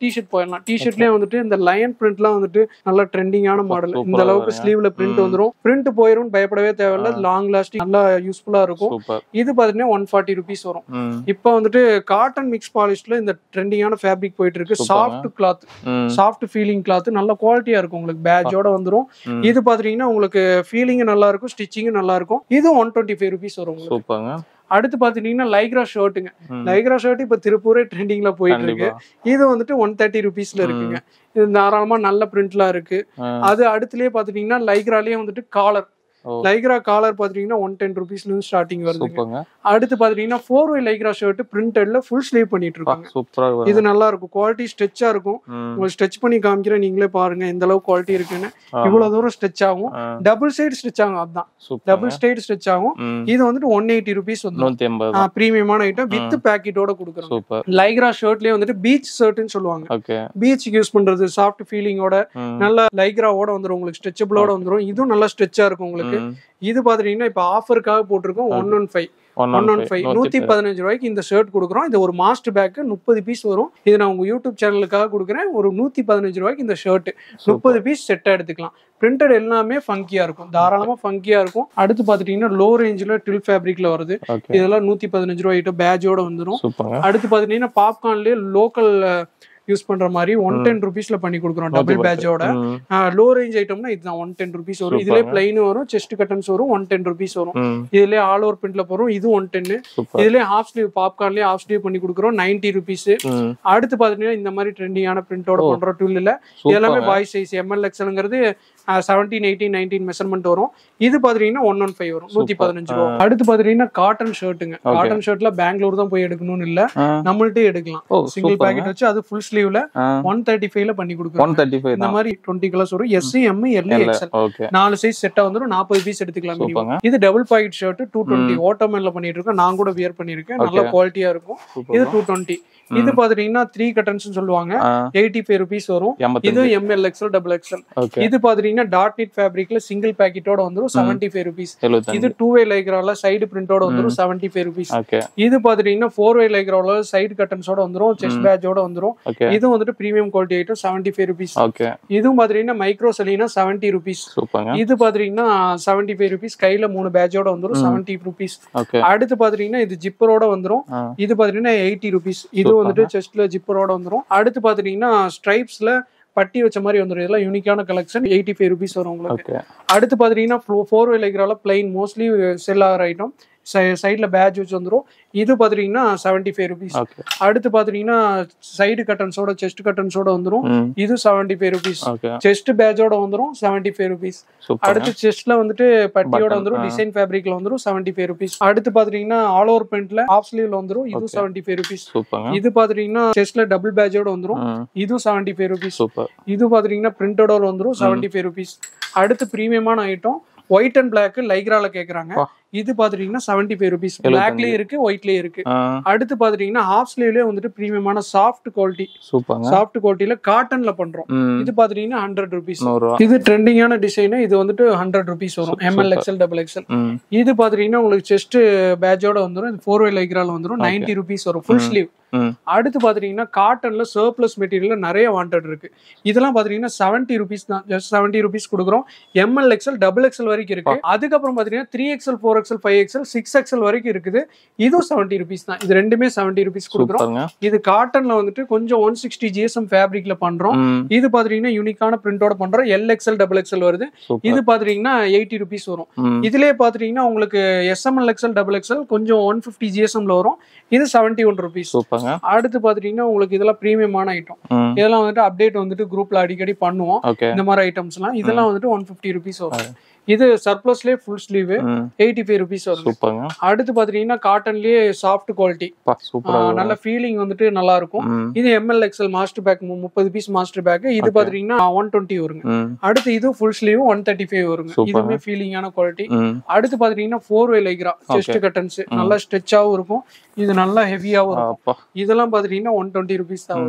டிஷர்ட் போயிடலாம் டிஷர்ட்லயே வந்துட்டு இந்த லயன் பிரிண்ட்லாம் வந்துட்டு நல்ல ட்ரெண்டிங்கான மாடல் Super இந்த ஆ அளவுக்கு வருங்க. ஸ்லீவ்ல பிரிண்ட் ம். வந்துரும் பிரிண்ட் போயிரும் பயப்படவே தேவையில்ல லாங் லாஸ்டிங் நல்லா யூஸ்ஃபுல்லா இருக்கும் சூப்பர் இது பாத்தீங்கன்னா ஒன் ஃபார்ட்டி ருபீஸ் வரும் ம் இப்போ வந்துட்டு காட்டன் மிக்ஸ் பாலிஷ்ல இந்த ட்ரெண்டிங்கான ஃபேப்ரிக் போயிட்டு இருக்கு Super. சாஃப்ட் கிளாத் ம் சாஃப்ட் ஃபீலிங் கிளாத் நல்ல குவாலிட்டியா இருக்கும் உங்களுக்கு பேட்சோட வந்துரும் ம். இது பாத்தீங்கன்னா உங்களுக்கு ஃபீலிங் நல்லா இருக்கும் ஸ்டிச்சிங்கும் நல்லா இருக்கும் இது ஒன் டுவெண்ட்டி ஃபைவ் ருபீஸ் வரும் உங்களுக்கு சூப்பர்ங்க அடுத்து பாத்தீங்கன்னா லைக்ரா ஷர்ட்டுங்க ம். லைக்ரா ஷர்ட் இப்ப திருப்பூரே ட்ரெண்டிங்ல போயிட்டு இருக்கு கண்டிப்பா இது வந்துட்டு ஒன் தேர்ட்டி ருபீஸ்ல இருக்குங்க இது தாராளமா நல்ல பிரிண்ட்லாம் இருக்கு ஆ. அது அடுத்துலயே பாத்துட்டீங்கன்னா லைக்ராலயே வந்துட்டு காலர் ஓ. லைக்ரா காலர் பாத்துட்டீங்கன்னா ஒன் டென் ருபீஸ்ல இருந்து ஸ்டார்டிங் வருதுங்க சூப்பர்ங்க அடுத்து பாத்துட்டீங்கன்னா ஃபோர் வை லைக்ரா ஷர்ட் பிரிண்டட்ல ஃபுல் ஸ்லீவ் பண்ணிட்டு இருக்காங்க சூப்பரா இது நல்லா இருக்கும் குவாலிட்டி ஸ்ட்ரெச்சா இருக்கும் ம் உங்களுக்கு ஸ்ட்ரெச் பண்ணி காமிக்கிறேன் நீங்களே பாருங்க எந்த அளவுக்கு குவாலிட்டி இருக்குன்னு ஆ. இவ்வளவு தூரம் ஸ்ட்ரெச் ஆகும் ஆ. டபுள் சைடு ஸ்ட்ரெச் ஆகும் அதுதான் சூப்பர் டபுள் சைடு ஸ்ட்ரெச் ஆகும் ம் இது வந்துட்டு ஒன் எயிட்டி ருபீஸ் வந்து நூத்தி எண்பது பிரீமியமான ஐட்டம் வித் பேக்கெட்டோட கொடுக்குறோம் சூப்பர் லைக்ரா ஷர்ட்லயே வந்துட்டு பீச் ஷர்ட்னு சொல்லுவாங்க ஓகே பீச்சுக்கு யூஸ் பண்றது சாஃப்ட் ஃபீலிங்கோட ம் நல்ல லைக்ராவோட வந்துரும் உங்களுக்கு ஸ்ட்ரெச்சபிளோட வந்துரும் இதுவும் நல்லா ஸ்ட்ரெச்சா இருக்கும் உங்களுக்கு ம். இது பாத்துட்டீங்கன்னா இப்ப ஆஃபருக்காக போட்டிருக்கோம் one one five one one one five நூத்தி பதினஞ்சு ரூபாய்க்கு இந்த ஷர்ட் கொடுக்குறோம் இது ஒரு மாஸ்டர் பேக் முப்பது பீஸ் வரும் இது நான் உங்க யூடியூப் சேனலுக்காக கொடுக்குறேன் ஒரு நூத்தி பதினஞ்சு ரூபாய்க்கு இந்த ஷர்ட் முப்பது பீஸ் செட்டா எடுத்துக்கலாம் பிரிண்டட் எல்லாமே ஃபங்கியா இருக்கும் தாராளமா ஃபங்கியா இருக்கும் அடுத்து பாத்துட்டீங்கன்னா லோ ரேஞ்சில் டில் ஃபேப்ரிக்ல வருது ஓகே இதெல்லாம் நூத்தி பதினஞ்சு ரூபாய்கிட்ட பேட்சோட வந்துரும் சூப்பர்ங்க அடுத்து பாத்துட்டீங்கன்னா பாப்கார்ன்லயே லோக்கல் யூஸ் பண்ற மாதிரி ஒன் டென் ருபீஸ்ல பண்ணி கொடுக்குறோம் டபுள் பேட்சோட ம் லோ ரேஞ்ச் ஐட்டம்னா இதுதான் ஒன் டென் ருபீஸ் வரும் இதுல Super. பிளைன் வரும் செஸ்ட் கட்டன்ஸ் வரும் ஒன் டென் ருபீஸ் வரும் ம் இதுலயே ஆல் ஓவர் பிரிண்ட்ல போறோம் இது ஒன் டென்னு சூப்பர் இதுலயே ஹாஃப் ஸ்லீவ் பாப்கார்ன்லயே ஹாஃப் ஸ்லீவ் பண்ணி கொடுக்குறோம் நைன்டி ருபீஸ் ம் அடுத்து பாத்தீங்கன்னா இந்த மாதிரி ட்ரெண்டிங்கான பிரிண்டோட ஓ. பண்ற டூல் இல்ல எல்லாமே சூப்பர் பாய் சைஸ் எம்எல் எக்ஸ்எல்ங்கிறது செவன்டீன் எயிட்டீன் நைன்டீன் மெஷர்மெண்ட் வரும் இது பாத்தீங்கன்னா ஒன் ஒன் ஃபைவ் வரும் நூத்தி பதினஞ்சு ரூபா அடுத்து பாத்தீங்கன்னா காட்டன் ஷர்ட்டுங்க Okay. காட்டன் ஷர்ட்ல பெங்களூர் தான் போய் எடுக்கணும்னு இல்ல ஆ நம்மள்ட்டே எடுக்கலாம் ஓ சிங்கிள் சூப்பர் பேக்கெட் வச்சு அது ஃபுல் ஸ்லீவ்ல ஆ ஒன் தேர்ட்டி ஃபைவ்ல பண்ணி கொடுக்குறோம் ஒன் தேர்ட்டி ஃபைவ் இந்த தான் மாதிரி டுவெண்ட்டி கலர்ஸ் வரும் எஸ்சி எம் எல்இ இல்ல எக்ஸ்எல் ஓகே நாலு சைஸ் செட்டா வந்துரும் நாற்பது பீஸ் எடுத்துக்கலாம் minimum. சூப்பர்ங்க இது double pocket shirt two twenty ஓட்டோமேன்ல பண்ணிட்டு இருக்கேன் நான் கூட வியர் பண்ணிருக்கேன் நல்ல Okay. குவாலிட்டியா இருக்கும் இது சூப்பர் டூ டுவெண்ட்டி இது பாத்துட்டீங்கன்னா த்ரீ கட்டன்ஸ் சொல்லுவாங்க ஆ எயிட்டி ஃபைவ் ருபீஸ் வரும் இது எண்பத்தஞ்சு M L XL double XL okay இது பாத்துட்டீங்கன்னா டாட் நீட் ஃபேப்ரிக்ல சிங்கிள் பேக்கெட்டோட வந்துரும் செவன்டி ஃபைவ் ருபீஸ் இது எழுபத்தஞ்சு டூ வே லைக்ரால சைடு பிரிண்டோட வந்துரும் செவன்டி ஃபைவ் ருபீஸ் ஓகே இது பாத்துட்டீங்கன்னா ஃபோர் வே லைக்ரால சைடு கட்டன்ஸோட வந்துரும் செஸ்ட் பேட்சோட வந்துரும் ஓகே இதுவும் வந்துட்டு premium quality item seventy five rupees okay இதுவும் பாத்துட்டீங்கன்னா மைக்ரோ செலினா செவன்டி ருபீஸ் சூப்பர்ங்க இது பாத்துட்டீங்கன்னா செவன்டி ஃபைவ் ருபீஸ் கையில மூணு பேட்சோட வந்துரும் செவன்டி ருபீஸ் ஓகே அடுத்து பாத்துட்டீங்கன்னா இது ஜிப்பரோட வந்துரும் ஆ இது பாத்துட்டீங்கன்னா எயிட்டி ருபீஸ் இது Super. வந்துட்டு செஸ்ட்ல ஜிப்பரோட வந்துரும் அடுத்து பாத்துட்டீங்கன்னா ஸ்ட்ரைப்ஸ்ல பட்டி வச்ச மாதிரி வந்துரும் இதெல்லாம் யூனிக்கான கலெக்ஷன் எயிட்டி ஃபைவ் ருபீஸ் வரும் உங்களுக்கு ஓகே அடுத்து பாத்துட்டீங்கன்னா ஃபோர் வே லைக்ரால பிளைன் மோஸ்ட்லி செல் ஆகிற ஐட்டம் சைடில் பேட்ச் வச்சு வந்துரும் இது பாத்துட்டீங்கன்னா செவன்டி ஃபைவ் ருபீஸ் ஓகே அடுத்து பாத்துட்டீங்கன்னா சைடு கட்டன்ஸோட செஸ்ட் கட்டன்ஸோட வந்துரும் ம் இது seventy five rupees okay chest பேட்சோட வந்துரும் செவன்டி ஃபைவ் ருபீஸ் சூப்பர் அடுத்து செஸ்ட்ல வந்துட்டு பட்டியோட Button, வந்துரும் ஆ. டிசைன் ஃபேப்ரிக்ல வந்துரும் செவன்டி ஃபைவ் ருபீஸ் அடுத்து பாத்துட்டீங்கன்னா ஆல் ஓவர் பிரிண்ட்ல ஆஃப் ஸ்லீவ்ல வந்துரும் இது Okay. செவன்டி ஃபைவ் ருபீஸ் சூப்பர்ங்க இது பாத்துட்டீங்கன்னா செஸ்ட்ல டபுள் பேட்சோட வந்துரும் ம் இதுவும் செவன்டி ஃபைவ் ருபீஸ் சூப்பர் இது பாத்துட்டீங்கன்னா பிரிண்டோட வந்துரும் செவன்டி ஃபைவ் ருபீஸ் அடுத்து பிரீமியமான ஐட்டம் ஒயிட் அண்ட் பிளாக் லைக்ரால கேக்குறாங்க வா. இது பாத்துட்டீங்கன்னா செவன்டி ஃபைவ் ருபீஸ் பிளாக்லயே இருக்கு ஒயிட்லயே இருக்கு ஆ அடுத்து பாத்துட்டீங்கன்னா ஹாஃப் ஸ்லீவ்லயே வந்துட்டு பிரீமியமான சாஃப்ட் குவாலிட்டி சூப்பர்ங்க சாஃப்ட் குவாலிட்டியில காட்டன்ல பண்றோம் ம் இது பாத்துட்டீங்கன்னா ஹண்ட்ரட் ருபீஸ் நூறுரூவா இது ட்ரெண்டிங்கான டிசைன் இது வந்துட்டு ஹண்ட்ரட் ருபீஸ் வரும் Super. M L XL double XL ம் இது பாத்துட்டீங்கன்னா உங்களுக்கு செஸ்ட் பேட்சோட வந்துரும் இது ஃபோர் வே லைக்ரால வந்துரும் Okay. நைன்டி ருபீஸ் வரும் ஃபுல் ஸ்லீவ் ம் அடுத்து பாத்துட்டீங்கன்னா காட்டன்ல சர்ப்ளஸ் மெட்டீரியல்ல நிறைய வாண்டட் இருக்கு இதெல்லாம் பாத்துட்டீங்கன்னா செவன்டி ருபீஸ் தான் ஜஸ்ட் செவன்டி ருபீஸ் கொடுக்குறோம் எம்எல் எக்ஸ்எல் டபுள் எக்ஸ்எல் வரைக்கும் இருக்கு அதுக்கப்புறம் பாத்தீங்கன்னா three XL four XL five XL six XL வரைக்கும் இருக்குது இதுவும் செவன்டி ருபீஸ் தான் இது ரெண்டுமே செவன்டி ருபீஸ் கொடுக்குறோம் சூப்பர்ங்க இது காட்டன்ல வந்துட்டு கொஞ்சம் ஒன் சிக்ஸ்டி ஜிஎஸ்எம் ஃபேப்ரிக்ல பண்றோம் ம் இது பாத்துட்டீங்கன்னா யூனிக்கான பிரிண்டோட பண்றோம் எல் எக்ஸ்எல் டபுள் எக்ஸ்எல் வருது சூப்பர் இது பாத்துட்டீங்கன்னா எயிட்டி ருபீஸ் வரும் ம் இதுலயே பாத்துட்டீங்கன்னா உங்களுக்கு எஸ்எம்எல் எக்ஸ்எல் டபுள் எக்ஸ்எல் கொஞ்சம் ஒன் ஃபிஃப்டி ஜிஎஸ்எம்ல வரும் இது செவன்டி ஒன் ருபீஸ் சூப்பர்ங்க அடுத்து பாத்துட்டீங்கன்னா உங்களுக்கு இதெல்லாம் பிரீமியமான ஐட்டம் ம் இதெல்லாம் வந்துட்டு அப்டேட் வந்துட்டு குரூப்ல அடிக்கடி பண்ணுவோம் ஓகே இந்த மாதிரி ஐட்டம்ஸ்லாம் இதெல்லாம் வந்துட்டு ஒன் ஃபிஃப்டி ருபீஸ் வரும் இது சர்ப்ளஸ்லேயே ஃபுல் ஸ்லீவ் ம் எயிட்டி ஃபைவ் ருபீஸ் வரும் சூப்பர்ங்க அடுத்து பாத்துட்டீங்கன்னா காட்டன்லயே சாஃப்ட் குவாலிட்டி பா சூப்பரா நல்ல ஃபீலிங் வந்துட்டு நல்லா இருக்கும் ம் இது எம்எல் எக்ஸ்எல் மாஸ்டர் பேக் முப்பது பீஸ் மாஸ்டர் பேக் இது Okay. பாத்துட்டீங்கன்னா ஒன் டுவெண்ட்டி வருங்க ம் அடுத்து இது full sleeve one thirty five வருங்க Super. இதுவுமே ஃபீலிங்கான குவாலிட்டி ம் அடுத்து பாத்துட்டீங்கன்னா four way lycra chest buttons நல்லா ஸ்ட்ரெச்சாவும் இருக்கும் இது நல்லா ஹெவியாவும் இருக்கும் அப்பா இதெல்லாம் பாத்துட்டீங்கன்னா ஒன் டுவெண்ட்டி ருபீஸ் தான் வரும்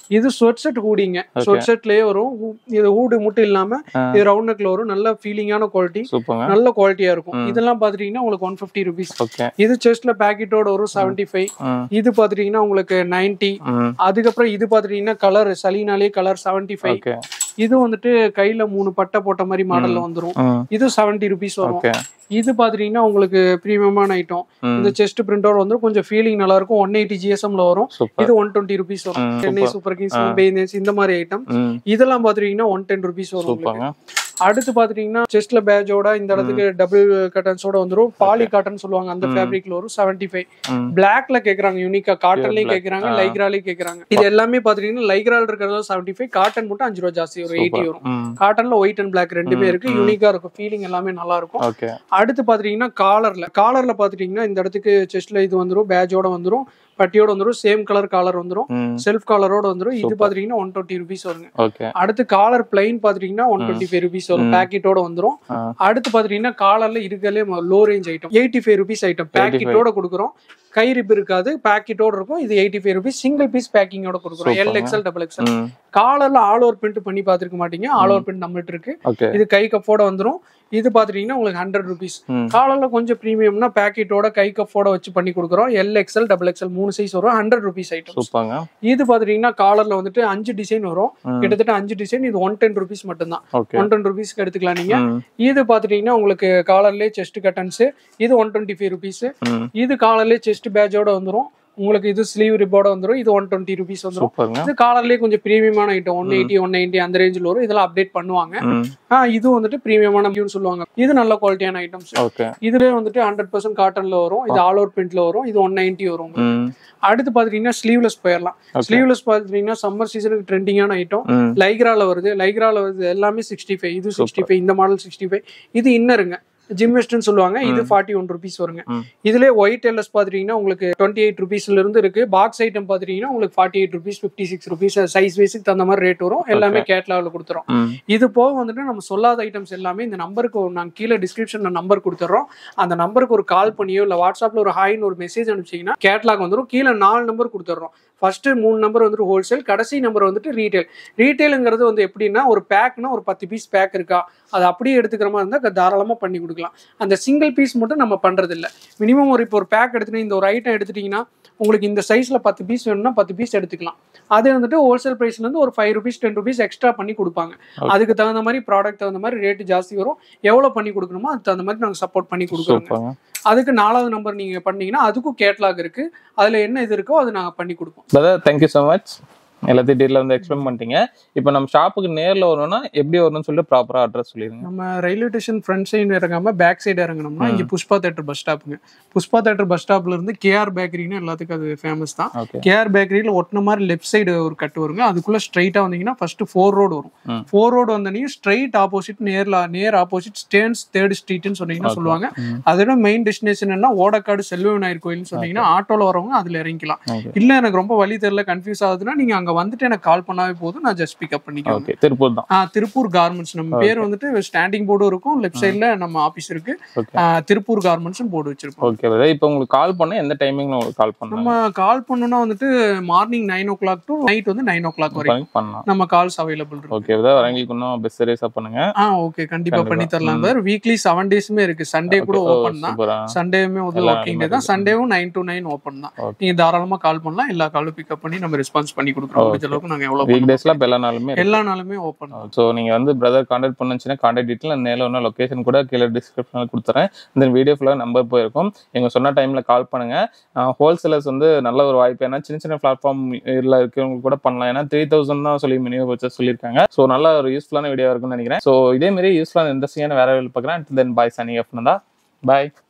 இது ஸ்வெட் ஷர்ட் ஹூடிங்க Okay. ஸ்வெட் ஷர்ட்லயே வரும் ஹூ- இது ஹூடு மட்டும் இல்லாம ஆ. இது ரவுண்ட் நெக்ல வரும் நல்ல ஃபீலிங்கான குவாலிட்டி சூப்பருங்க நல்ல குவாலிட்டியா இருக்கும் ம். இதெல்லாம் பாத்துட்டீங்கன்னா உங்களுக்கு ஒன் ஃபிஃப்டி ருபீஸ் ஓகே இது செஸ்ட்ல பேக்கெட்டோட வரும் செவன்டி ஃபைவ் ம் இது பாத்துட்டீங்கன்னா உங்களுக்கு நைன்டி ம் அதுக்கப்புறம் இது பாத்துட்டீங்கன்னா கலர் சலீனாலே கலர் செவன்டி ஃபைவ் ஓகே இது வந்துட்டு கையில மூணு பட்டை போட்ட மாதிரி மாடல்ல வந்துரும் ம் இது செவன்டி ருபீஸ் வரும் ஓகே இது பாத்துட்டீங்கன்னா உங்களுக்கு பிரீமியமான ஐட்டம் ம் இந்த செஸ்ட் பிரிண்டோட வந்து கொஞ்சம் ஃபீலிங் நல்லா இருக்கும் ஒன் எயிட்டி ஜிஎஸ்எம்ல வரும் சூப்பர் இது ஒன் டுவெண்ட்டி ருபீஸ் வரும் ம், சென்னை super. சூப்பர் கிங்ஸ் ஆ. மும்பை இந்தியன்ஸ் இந்த மாதிரி ஐட்டம் ம் இதெல்லாம் பாத்துட்டீங்கன்னா ஒன் டென் ருபீஸ் வரும் உங்களுக்கு. சூப்பருங்க அடுத்து பாத்துட்டீங்கன்னா செஸ்ட்ல பேஜோட இந்த இடத்துக்கு டபுள் கட்டன்ஸோட வந்துரும் பாலி காட்டன் சொல்லுவாங்க அந்த ஃபேப்ரிக்ல வரும் செவன்டி ஃபைவ் ம் பிளாக்ல கேக்குறாங்க யூனிக்கா காட்டன்லயும் black. கேக்குறாங்க ஆ. லைக்ராலயும் கேக்குறாங்க இது எல்லாமே பாத்துட்டீங்கன்னா லைக்ரால் இருக்கிறது செவன்டி ஃபைவ் காட்டன் மட்டும் அஞ்சு ரூபா ஜாஸ்தி வரும் எயிட்டி சூப்பர் வரும் ம் காட்டன்ல ஒயிட் அண்ட் பிளாக் ரெண்டுமே ம், இருக்கு ம். யூனிக்கா இருக்கும் ஃபீலிங் எல்லாமே நல்லா இருக்கும் ஓகே அடுத்து பாத்துட்டீங்கன்னா காலர்ல காலர்ல பாத்துட்டீங்கன்னா இந்த இடத்துக்கு செஸ்ட்ல இது வந்துரும் பேஜோட வந்துரும் பட்டியோட வந்துரும் சேம் கலர் காலர் வந்துரும் ம் செல்ஃப் காலரோட வந்துரும் இது Super. பாத்துட்டீங்கன்னா ஒன் டுவெண்ட்டி ருபீஸ் வருங்க ஓகே அடுத்து காலர் பிளைன் பாத்துட்டீங்கன்னா ஒன் டுவெண்ட்டி ஃபைவ் ருபீஸ் வரும் ம். பேக்கெட்டோட வந்துரும் ஆ. அடுத்து பாத்துட்டீங்கன்னா காலர்ல இருக்கலே low range item eighty five rupees item பேக்கெட்டோட கொடுக்குறோம் கை ரிப் இருக்காது பேக்கெட்டோட இருக்கும் இது eighty five rupees single piece பேக்கிங்கோட கொடுக்குறோம் Super. L XL double XL ம் காலர்ல ஆல் ஓவர் பிரிண்ட் பண்ணி பார்த்திருக்க மாட்டீங்க ஆல் ஓவர் பிரிண்ட் நம்மள்ட்ட இருக்கு ஓகே இது கை கப்போட வந்துரும் இது பாத்துட்டீங்கன்னா உங்களுக்கு ஹண்ட்ரட் ருபீஸ் ம் காலர்ல கொஞ்சம் ப்ரீமியம்னா பேக்கெட்டோட கை கப்போட வச்சு பண்ணி கொடுக்குறோம் எல் எக்ஸ்எல் டபுள் எக்ஸ்எல் மூணு சைஸ் வரும் ஹண்ட்ரட் ருபீஸ் ஐட்டம் சூப்பருங்க இது பாத்துட்டீங்கன்னா காலர்ல வந்துட்டு அஞ்சு டிசைன் வரும் ம் கிட்டத்தட்ட அஞ்சு டிசைன் இது ஒன் டென் ருபீஸ் மட்டும்தான் ஓகே ஒன் டென் ருபீஸ்க்கு எடுத்துக்கலாம் நீங்க ம் இது பாத்துட்டீங்கன்னா உங்களுக்கு காலர்லயே செஸ்ட் கட்டன்ஸ் இது ஒன் டுவெண்ட்டி ஃபைவ் ருபீஸ் ம் இது காலர்லயே செஸ்ட் பேட்சோட வந்துரும் உங்களுக்கு இது ஸ்லீவ் ரிப்போட வந்துரும் இது ஒன் டுவெண்ட்டி ருபீஸ் வந்துரும் சூப்பருங்க இது காலர்லயே கொஞ்சம் பிரீமியமான item one eighty one ninety அந்த ரேஞ்சில் வரும் இதெல்லாம் அப்டேட் பண்ணுவாங்க ம் ஆ, இது வந்துட்டு பிரீமியமான வியூன்னு சொல்லுவாங்க இது நல்ல குவாலிட்டியான ஐட்டம்ஸ் ஓகே இதுலயே வந்துட்டு ஹண்ட்ரட் பர்சன்ட் காட்டன்ல வரும் இது ஆல் அவுட் பிரிண்ட்ல வரும் இது ஒன் நைன்டி வரும் உங்களுக்கு. ம் அடுத்து பாத்துட்டீங்கன்னா ஸ்லீவ்லெஸ் போயிடலாம் Okay. ஸ்லீவ்லெஸ் பாத்துட்டீங்கன்னா சம்மர் சீசனுக்கு ட்ரெண்டிங்கான ஐட்டம் ம் லைக்ரால வருது லைக்ரால வருது எல்லாமே சிக்ஸ்டி ஃபைவ் இது சிக்ஸ்டி ஃபைவ் இந்த மாடல் சிக்ஸ்டி ஃபைவ் இது இன்னருங்க ஜிம் வெஸ்ட்னு சொல்லுவாங்க இது ஃபார்ட்டி ஒன் ருபீஸ் வருங்க ம். இதுல ஒயிட் எல்எஸ் பாத்துட்டீங்கன்னா உங்களுக்கு டுவெண்ட்டி எயிட் ருபீஸ்ல இருந்து இருக்கு பாக்ஸ் ஐட்டம் பாத்துட்டீங்கன்னா உங்களுக்கு forty eight rupees fifty six rupees size வைஸுக்கு தகுந்த மாதிரி ரேட் வரும் எல்லாமே கேட்லாவில் கொடுத்துரும் ம் இது போக வந்துட்டு நம்ம சொல்லாத ஐட்டம்ஸ் எல்லாமே இந்த நம்பருக்கு நாங்க கீழே டிஸ்கிரிப்ஷன்ல நம்பர் கொடுத்துறோம் அந்த நம்பருக்கு ஒரு கால் பண்ணியோ இல்ல வாட்ஸ்அப்ல ஒரு ஹாய்னு ஒரு மெசேஜ் அனுப்பிச்சீங்கன்னா கேட்லாக் வந்துரும் கீழே நாலு நம்பர் கொடுத்துட்றோம் ஃபர்ஸ்ட் மூணு நம்பர் வந்துட்டு ஹோல்சேல் கடைசி நம்பர் வந்துட்டு ரீட்டைல் ரீட்டைலுங்கிறது வந்து எப்படின்னா ஒரு பேக்னா ஒரு பத்து பீஸ் பேக் இருக்கா அது அப்படியே எடுத்துக்கிற மாதிரி இருந்தால் தாராளமாக பண்ணி கொடுக்கலாம் அந்த சிங்கிள் பீஸ் மட்டும் நம்ம பண்றது இல்ல மினிமம் ஒரு இப்போ ஒரு பேக் எடுத்துட்டு இந்த ஒரு ஐட்டம் எடுத்துட்டீங்கன்னா உங்களுக்கு இந்த சைஸ்ல பத்து பீஸ் வேணும்னா பத்து பீஸ் எடுத்துக்கலாம் அதே வந்துட்டு ஹோல்சேல் பிரைஸ்ல இருந்து ஒரு five rupees ten rupees extra பண்ணி கொடுப்பாங்க அதுக்கு தகுந்த மாதிரி ப்ராடக்ட் தகுந்த மாதிரி ரேட் ஜாஸ்தி வரும் எவ்வளவு பண்ணி கொடுக்கணுமோ அதுக்கு தகுந்த மாதிரி நாங்க சப்போர்ட் பண்ணி கொடுக்குறோம் சூப்பருங்க அதுக்கு நாலாவது நம்பர் நீங்க பண்ணீங்கன்னா அதுக்கும் கேட்லாக் இருக்கு அதுல என்ன இது இருக்கோ அது நாங்க பண்ணி கொடுப்போம் பிரதர் தேங்க்யூ ஸோ மச் எல்லாத்தையும் டீட்டில் வந்து எக்ஸ்பிளைன் பண்ணிட்டீங்க இப்போ நம்ம ஷாப்புக்கு நேரில் வரணும்னா எப்படி வரணும்னு சொல்லிட்டு ப்ராப்பராக அட்ரஸ் சொல்லிடுங்க நம்ம ரயில்வே ஸ்டேஷன் ஃப்ரண்ட் சைடு இறங்காம பேக் சைடு இறங்கணும்னா இங்க புஷ்பா தேட்டர் பஸ் ஸ்டாப்புங்க புஷ்பா தேட்டர் பஸ் ஸ்டாப்ல இருந்து கேஆர் பேக்கரின்னு எல்லாத்துக்கும் அது ஃபேமஸ் தான் ஓகே கேஆர் பேக்கரியில் ஒட்டின மாதிரி லெஃப்ட் சைடு ஒரு கட்டு வருங்க அதுக்குள்ள ஸ்ட்ரைட்டா வந்தீங்கன்னா ஃபர்ஸ்ட் ஃபோர் ரோடு வரும் ம். ஃபோர் ரோடு வந்தீங்கன்னா ஸ்ட்ரைட் ஆப்போசிட் நேர்ல நேர் ஆப்போசிட் ஸ்டேன்ஸ் தேர்ட் ஸ்ட்ரீட்னு சொன்னீங்கன்னா சொல்லுவாங்க ம். அதோட மெயின் டெஸ்டினேஷன் என்ன ஓடக்காடு செல்வ விநாயகர் கோயில்னு சொன்னீங்கன்னா ஆட்டோல வரவங்க அதுல இறங்கிக்கலாம் ஓகே இல்ல எனக்கு ரொம்ப வழி தெரியல கன்ஃபியூஸ் ஆகுதுன்னா நீங்க அங்க வந்துட்டு எனக்கு கால் பண்ணாவே போதும் நான் ஜஸ்ட் பிக்கப் பண்ணிக்குவேன் ஓகே திருப்பூர் தான் ஆ, திருப்பூர் கார்மெண்ட்ஸ் நம்ம பேர் வந்துட்டு ஸ்டாண்டிங் போர்டும் இருக்கும் லெஃப்ட் சைடுல நம்ம ஆபீஸ் இருக்கு ஓகே ஆ, திருப்பூர் கார்மெண்ட்ஸ் போர்டு வச்சிருப்போம் ஓகே பிரதர் இப்போ உங்களுக்கு கால் பண்ண எந்த டைமிங்ல உங்களுக்கு கால் நம்ம பண்ணலாம் கால் பண்ணோம்னா வந்துட்டு morning nine o'clock to night வந்து நைன் ஓ கிளாக் வரைக்கும் பண்ணலாம் நம்ம கால்ஸ் அவைலபிள் இருக்கு ஓகே பிரதர் வரவங்களுக்கு இன்னும் பெஸ்ட் சீரியஸாக பண்ணுங்க ஆ ஓகே கண்டிப்பா கண்டிப்பா. பண்ணி தரலாம் ம். சார் வீக்லி செவன் டேஸுமே இருக்கு சண்டே கூட ஓப்பன் தான் சூப்பரா சண்டேவுமே வந்து எல்லா ஒர்க்கிங் டே நாளுமே தான் இருக்கு. சண்டேவும் நைன் டு நைன் ஓப்பன் தான் Okay. நீங்க தாராளமா கால் பண்ணலாம் எல்லா காலும் பிக்கப் பண்ணி நம்ம ரெஸ்பான்ஸ் பண்ணி கொடுக்குறோம் முடிஞ்ச அளவுக்கு நாங்க எவ்வளவு வீக் பண்ண டேஸ்ல இப்போ எல்லா நாளுமே முடியும். எல்லா நாளுமே ஓப்பன் ஸோ நீங்க வந்து பிரதர் கான்டாக்ட் பண்ணுச்சுன்னா கான்டாக்ட் டீட்டெயில் நேரில் ஒன்று லொகேஷன் கூட கீழே டிஸ்கிரிப்ஷனில் கொடுத்துறேன் இந்த வீடியோ ஃபுல்லாக நம்பர் போயிருக்கும் எங்க சொன்ன டைம்ல கால் பண்ணுங்க ஹோல்சேலர்ஸ் வந்து நல்ல ஒரு வாய்ப்பு ஏன்னா சின்ன சின்ன பிளாட்ஃபார்ம் இல்லை இருக்கிறவங்க கூட பண்ணலாம் ஏன்னா த்ரீ தௌசண்ட் தான் சொல்லி மினிமம் பட்ஜெட் சொல்லியிருக்காங்க ஸோ நல்ல ஒரு யூஸ்ஃபுல்லான வீடியோ இருக்கும்னு நினைக்கிறேன் ஸோ இதே மாதிரி யூஸ்ஃபுல்லான இன்ட்ரெஸ்டிங்கான வேற பார்க்குறேன் தென் பாய் சனி அப்னா பாய்